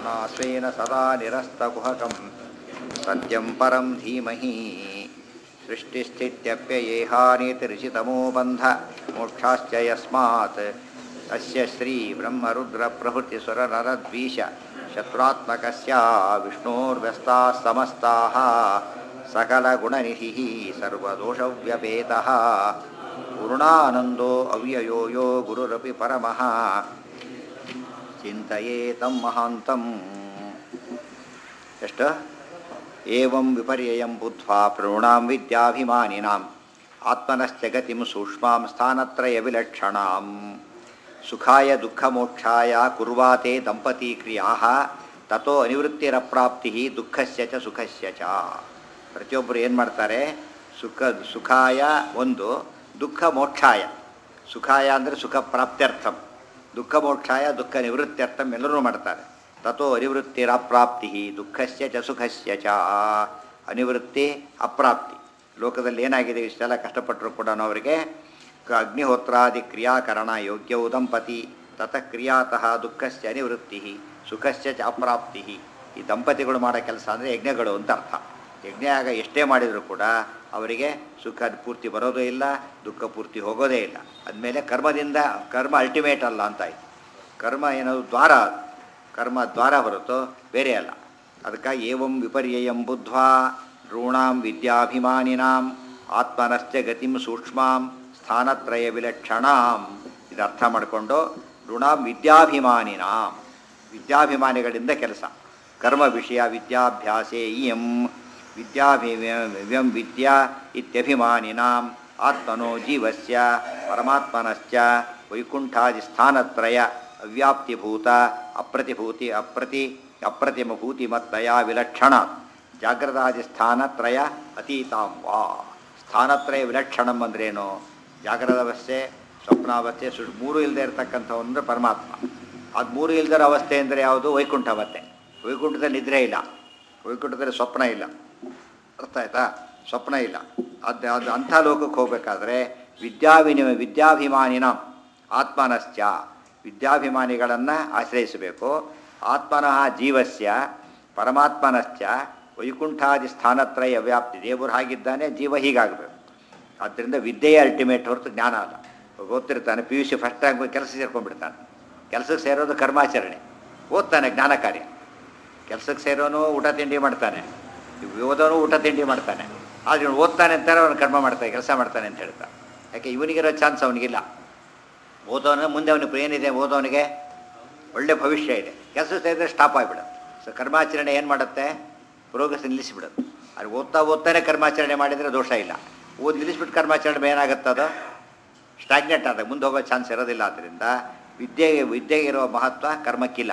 करुणा स्वेन सदा निरस्तकुहकं सत्यं परं धीमहि सृष्टिस्थित्यप्ययेहानीतिरिचितमो बन्ध मोक्षाश्च यस्मात् अस्य श्रीब्रह्मरुद्रप्रभृतिसुरनरद्वीष शत्रुत्मकस्य विष्णोर्व्यस्ताः समस्ताः सकलगुणनिधिः सर्वदोषव्यपेतः पूर्णानन्दो अव्ययो यो गुरुरपि परमः ಚಿಂತೆಯೇತಂ ಮಹಾಂತಂ ಎಷ್ಟು ಏವಂ ವಿಪರ್ಯಯಂ ಬುದ್ಧ್ವಾ ಪ್ರವೃಣಾಂ ವಿದ್ಯಾಭಿಮಾನಿನಾಂ ಆತ್ಮನಶ್ಚ ಗತಿಂ ಸೂಕ್ಷ್ಮಾಂ ಸ್ಥಾನತ್ರಯ ವಿಲಕ್ಷಣಾಂ ಸುಖಾಯ ದುಃಖಮೋಕ್ಷಾಯ ಕುರ್ವಾತೆ ದಂಪತಿ ಕ್ರಿಯಾ ತಥೋ ಅನಿವೃತ್ತಿರಪ್ರಾಪ್ತಿ ದುಃಖಸ್ಯ ಚ ಸುಖಸ್ಯ ಚ ಪ್ರತಿಯೊಬ್ಬರು ಏನು ಮಾಡ್ತಾರೆ ಸುಖ ಸುಖಾಯ ಒಂದು ದುಃಖ ಮೋಕ್ಷಾಯ ಸುಖಾಯ ಅಂದರೆ ಸುಖ ಪ್ರಾಪ್ತ್ಯರ್ಥಂ ದುಃಖ ಮೋಕ್ಷಾಯ ದುಃಖ ನಿವೃತ್ತ್ಯರ್ಥಂ ಎಲ್ಲರೂ ಮಾಡ್ತಾರೆ ತಥೋ ಅನಿವೃತ್ತಿರಪ್ರಾಪ್ತಿ ದುಃಖಸ್ಯ ಚ ಸುಖಸ್ಯ ಚ ಅನಿವೃತ್ತಿ ಅಪ್ರಾಪ್ತಿ ಲೋಕದಲ್ಲಿ ಏನಾಗಿದೆ ಇಷ್ಟೆಲ್ಲ ಕಷ್ಟಪಟ್ಟರು ಕೂಡ ಅವರಿಗೆ ಕ- ಅಗ್ನಿಹೋತ್ರಾದಿ ಕ್ರಿಯಾಕರಣ ಯೋಗ್ಯವು ದಂಪತಿ ತತಃ ಕ್ರಿಯಾತಃ ದುಃಖಸ್ಯ ನಿವೃತ್ತಿ ಸುಖಸ್ಯ ಚ ಅಪ್ರಾಪ್ತಿ ಈ ದಂಪತಿಗಳು ಮಾಡೋ ಕೆಲಸ ಅಂದರೆ ಯಜ್ಞಗಳು ಅಂತ ಅರ್ಥ ಯಜ್ಞ ಆಗ ಎಷ್ಟೇ ಮಾಡಿದರೂ ಕೂಡ ಅವರಿಗೆ ಸುಖ ಪೂರ್ತಿ ಬರೋದೇ ಇಲ್ಲ ದುಃಖ ಪೂರ್ತಿ ಹೋಗೋದೇ ಇಲ್ಲ ಅಂದಮೇಲೆ ಕರ್ಮದಿಂದ ಕರ್ಮ ಅಲ್ಟಿಮೇಟ್ ಅಲ್ಲ ಅಂತ ಆಯ್ತು ಕರ್ಮ ಏನದು ದ್ವಾರ ಅದು. ಕರ್ಮ ದ್ವಾರ ಹೊರತು ಬೇರೆ ಅಲ್ಲ ಅದಕ್ಕಾಗಿ ಏವಂ ವಿಪರ್ಯಯಂ ಬುದ್ಧ್ವಾ ಋಣಾಂ ವಿದ್ಯಾಭಿಮಾನಿನಾಂ ಆತ್ಮನಶ್ಚ ಗತಿಂ ಸೂಕ್ಷ್ಮಾಂ ಸ್ಥಾನತ್ರಯ ವಿಲಕ್ಷಣಾಂ ಇದು ಅರ್ಥ ಮಾಡಿಕೊಂಡು ಋಣಾಂ ವಿದ್ಯಾಭಿಮಾನಿನಾಂ ವಿದ್ಯಾಭಿಮಾನಿಗಳಿಂದ ಕೆಲಸ ಕರ್ಮ ವಿಷಯ ವಿದ್ಯಾಭ್ಯಾಸೇ ಇಯಂ ವಿದ್ಯಾಭಿವ್ಯಂ ವಿದ್ಯಾ ಇತ್ಯಭಿಮಾನಿನಾಂ ಆತ್ಮನೋ ಜೀವಸ್ಯ ಪರಮಾತ್ಮನಶ್ಚ ವೈಕುಂಠಾದಿ ಸ್ಥಾನತ್ರಯ ಅವ್ಯಾಪ್ತಿಭೂತ ಅಪ್ರತಿಭೂತಿ ಅಪ್ರತಿ ಅಪ್ರತಿಮಭೂತಿಮತ್ತಯ ವಿಲಕ್ಷಣ ಜಾಗ್ರದಾದಿ ಸ್ಥಾನತ್ರಯ ಅತೀತಾಂ ವಾ ಸ್ಥಾನತ್ರಯ ವಿಲಕ್ಷಣಂ ಅಂದ್ರೇನು ಜಾಗ್ರದ ಅವಸ್ಥೆ ಸ್ವಪ್ನಾವಸ್ಥೆ ಸು ಮೂರು ಇಲ್ಲದೆ ಇರತಕ್ಕಂಥವು ಅಂದರೆ ಪರಮಾತ್ಮ ಅದು ಮೂರು ಇಲ್ಲದರ ಅವಸ್ಥೆ ಅಂದರೆ ಯಾವುದು ವೈಕುಂಠ ಅವಸ್ಥೆ ವೈಕುಂಠದಲ್ಲಿ ನಿದ್ರೆ ಇಲ್ಲ ವೈಕುಂಠದಲ್ಲಿ ಸ್ವಪ್ನ ಇಲ್ಲ ಅರ್ಥ ಆಯ್ತಾ ಸ್ವಪ್ನ ಇಲ್ಲ ಅದು ಅದು ಅಂಥ ಲೋಕಕ್ಕೆ ಹೋಗಬೇಕಾದ್ರೆ ವಿದ್ಯಾವಿನಿಮ ವಿದ್ಯಾಭಿಮಾನಿನ ಆತ್ಮನಶ್ಚ ವಿದ್ಯಾಭಿಮಾನಿಗಳನ್ನು ಆಶ್ರಯಿಸಬೇಕು ಆತ್ಮನಃ ಜೀವಸ್ಯ ಪರಮಾತ್ಮನಶ್ಚ ವೈಕುಂಠಾದಿ ಸ್ಥಾನತ್ರಯ ವ್ಯಾಪ್ತಿ ದೇವರು ಹಾಗಿದ್ದಾನೆ ಜೀವ ಹೀಗಾಗಬೇಕು ಆದ್ದರಿಂದ ವಿದ್ಯೆಯೇ ಅಲ್ಟಿಮೇಟ್ ಹೊರತು ಜ್ಞಾನ ಅಲ್ಲ ಓದ್ತಿರ್ತಾನೆ P U C first rank ಕೆಲಸ ಸೇರ್ಕೊಂಡ್ಬಿಡ್ತಾನೆ ಕೆಲಸಕ್ಕೆ ಸೇರೋದು ಕರ್ಮಾಚರಣೆ ಓದ್ತಾನೆ ಜ್ಞಾನ ಕಾರ್ಯ ಕೆಲಸಕ್ಕೆ ಸೇರೋನು ಊಟ ತಿಂಡಿ ಮಾಡ್ತಾನೆ ಓದೋನು ಊಟ ತಿಂಡಿ ಮಾಡ್ತಾನೆ ಆದರೆ ಇವನು ಓದ್ತಾನೆ ಅಂತಾರೆ ಅವನು ಕರ್ಮ ಮಾಡ್ತಾನೆ ಕೆಲಸ ಮಾಡ್ತಾನೆ ಅಂತ ಹೇಳ್ತಾನೆ ಯಾಕೆ ಇವನಿಗಿರೋ ಚಾನ್ಸ್ ಅವನಿಗಿಲ್ಲ ಓದೋನು ಮುಂದೆ ಅವನಿಗೆ ಏನಿದೆ ಓದೋನಿಗೆ ಒಳ್ಳೆ ಭವಿಷ್ಯ ಇದೆ ಕೆಲಸ ಸೇರಿದ್ರೆ ಸ್ಟಾಪ್ ಆಗಿಬಿಡುತ್ತೆ ಸೊ ಕರ್ಮಾಚರಣೆ ಏನು ಮಾಡುತ್ತೆ ಪ್ರೋಗ್ರೆಸ್ ನಿಲ್ಲಿಸಿಬಿಡುತ್ತೆ ಅದು ಓದ್ತಾ ಓದ್ತಾನೆ ಕರ್ಮಾಚರಣೆ ಮಾಡಿದರೆ ದೋಷ ಇಲ್ಲ ಓದಿ ನಿಲ್ಲಿಸ್ಬಿಟ್ಟು ಕರ್ಮಾಚರಣೆ ಏನಾಗುತ್ತೆ ಅದು ಸ್ಟಾಗ್ನೆಟ್ ಆದಾಗ ಮುಂದೆ ಹೋಗೋ ಚಾನ್ಸ್ ಇರೋದಿಲ್ಲ ಆದ್ದರಿಂದ ವಿದ್ಯೆಗೆ ವಿದ್ಯೆಗೆ ಇರೋ ಮಹತ್ವ ಕರ್ಮಕ್ಕಿಲ್ಲ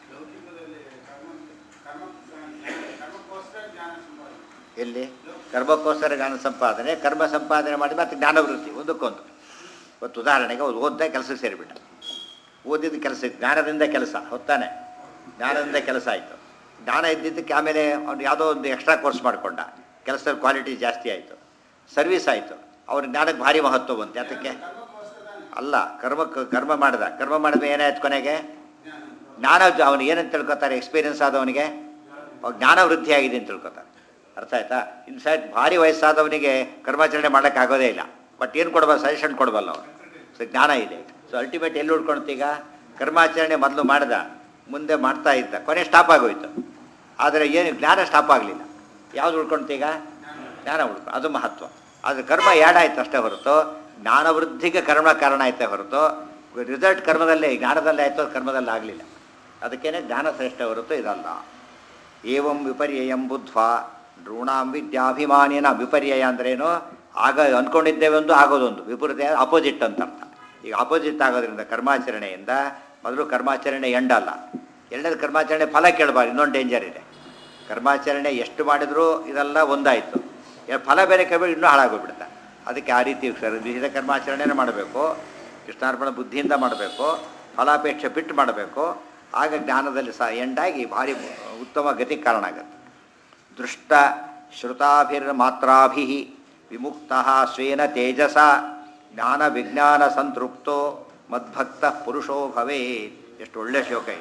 ಎಲ್ಲಿ ಕರ್ಮಕ್ಕೋಸ್ಕರ ಜ್ಞಾನ ಸಂಪಾದನೆ ಕರ್ಮ ಸಂಪಾದನೆ ಮಾಡಿ ಮತ್ತೆ ಜ್ಞಾನವೃತ್ತಿ ಒಂದಕ್ಕೊಂದು ಇವತ್ತು ಉದಾಹರಣೆಗೆ ಅವ್ರು ಓದ್ದ ಕೆಲಸಕ್ಕೆ ಸೇರಿಬಿಟ್ಟ ಓದಿದ ಕೆಲಸ ಜ್ಞಾನದಿಂದ ಕೆಲಸ ಹೊತ್ತಾನೆ ಜ್ಞಾನದಿಂದ ಕೆಲಸ ಆಯಿತು ಜ್ಞಾನ ಇದ್ದಿದ್ದಕ್ಕೆ ಆಮೇಲೆ ಅವ್ನು ಯಾವುದೋ ಒಂದು ಎಕ್ಸ್ಟ್ರಾ ಕೋರ್ಸ್ ಮಾಡಿಕೊಂಡ ಕೆಲಸದ ಕ್ವಾಲಿಟಿ ಜಾಸ್ತಿ ಆಯಿತು ಸರ್ವಿಸ್ ಆಯಿತು ಅವ್ರ ಜ್ಞಾನಕ್ಕೆ ಭಾರಿ ಮಹತ್ವ ಬಂತು ಯಾತಕ್ಕೆ ಅಲ್ಲ ಕರ್ಮಕ್ಕೆ ಕರ್ಮ ಮಾಡಿದ ಕರ್ಮ ಮಾಡಿದ ಏನಾಯ್ತು ಕೊನೆಗೆ ಜ್ಞಾನ ಅವನಿಗೆ ಏನಂತ ತಿಳ್ಕೊತಾರೆ ಎಕ್ಸ್ಪೀರಿಯನ್ಸ್ ಆದವನಿಗೆ ಅವಾಗ ಜ್ಞಾನ ವೃದ್ಧಿ ಆಗಿದೆ ಅಂತ ತಿಳ್ಕೊತಾರೆ ಅರ್ಥ ಆಯ್ತಾ ಇನ್ಫ್ಯಾಕ್ಟ್ ಭಾರಿ ವಯಸ್ಸಾದವನಿಗೆ ಕರ್ಮಾಚರಣೆ ಮಾಡೋಕ್ಕಾಗೋದೇ ಇಲ್ಲ ಬಟ್ ಏನು ಕೊಡ್ಬಲ್ಲ ಸಜೆಷನ್ ಕೊಡ್ಬಲ್ಲ ಅವನು ಸೊ ಜ್ಞಾನ ಇದೆ ಸೊ ಅಲ್ಟಿಮೇಟ್ ಎಲ್ಲಿ ಉಳ್ಕೊಳ್ತೀಗ ಕರ್ಮಾಚರಣೆ ಮೊದಲು ಮಾಡ್ದ ಮುಂದೆ ಮಾಡ್ತಾ ಇದ್ದ ಕೊನೆ ಸ್ಟಾಪ್ ಆಗೋಯ್ತು ಆದರೆ ಏನು ಜ್ಞಾನ ಸ್ಟಾಪ್ ಆಗಲಿಲ್ಲ ಯಾವ್ದು ಉಳ್ಕೊಳ್ತೀಗ ಜ್ಞಾನ ಉಳ್ಕೊ ಅದು ಮಹತ್ವ ಆದರೆ ಕರ್ಮ ಆಯ್ತು ಅಷ್ಟೇ ಹೊರತು ಜ್ಞಾನ ವೃದ್ಧಿಗೆ ಕರ್ಮ ಕಾರಣ ಆಯ್ತೇ ಹೊರತು ರಿಸಲ್ಟ್ ಕರ್ಮದಲ್ಲೇ ಜ್ಞಾನದಲ್ಲೇ ಆಯಿತು ಕರ್ಮದಲ್ಲಿ ಆಗಲಿಲ್ಲ ಅದಕ್ಕೇನೆ ಜ್ಞಾನ ಶ್ರೇಷ್ಠ ಹೊರತು ಇದಲ್ಲ ಏವಂ ವಿಪರ್ಯಯಂ ಬುದ್ಧ್ವಾ ಋಣಾಂ ವಿದ್ಯಾಭಿಮಾನಿನ ವಿಪರ್ಯಯ ಅಂದ್ರೇನು ಆಗ ಅಂದ್ಕೊಂಡಿದ್ದೇವೆ ಒಂದು ಆಗೋದೊಂದು ವಿಪರೀತ ಅಪೋಸಿಟ್ ಅಂತ ಅರ್ಥ ಈಗ ಅಪೋಸಿಟ್ ಆಗೋದ್ರಿಂದ ಕರ್ಮಾಚರಣೆಯಿಂದ ಮೊದಲು ಕರ್ಮಾಚರಣೆ ಎಂಡಲ್ಲ ಎರಡನೇದು ಕರ್ಮಾಚರಣೆ ಫಲ ಕೇಳಬಾರ್ದು ಇನ್ನೊಂದು ಡೇಂಜರ್ ಇದೆ ಕರ್ಮಾಚರಣೆ ಎಷ್ಟು ಮಾಡಿದರೂ ಇದೆಲ್ಲ ಒಂದಾಯಿತು ಎ- ಫಲ ಬೇರೆ ಕೇಳಬೇಕು ಇನ್ನೂ ಹಾಳಾಗೋಗ್ಬಿಡುತ್ತೆ ಅದಕ್ಕೆ ಆ ರೀತಿ ಸರ್ ವಿಹಿತ ಕರ್ಮಾಚರಣೆನೇ ಮಾಡಬೇಕು ಕೃಷ್ಣಾರ್ಪಣ ಬುದ್ಧಿಯಿಂದ ಮಾಡಬೇಕು ಫಲಾಪೇಕ್ಷೆ ಬಿಟ್ಟು ಮಾಡಬೇಕು ಆಗ ಜ್ಞಾನದಲ್ಲಿ ಸಹ ಎಂಡಾಗಿ ಭಾರಿ ಉತ್ತಮ ಗತಿ ಕಾರಣ ಆಗುತ್ತೆ ದೃಷ್ಟ ಶ್ರುತಾಭಿರ್ಮಾತ್ರಾಭಿ ವಿಮುಕ್ತ ಸ್ವೇನ ತೇಜಸ ಜ್ಞಾನ ವಿಜ್ಞಾನ ಸಂತೃಪ್ತೋ ಮದ್ಭಕ್ತ ಪುರುಷೋ ಭವೇತ್ ಎಷ್ಟು ಒಳ್ಳೆ ಶ್ಲೋಕ ಇದು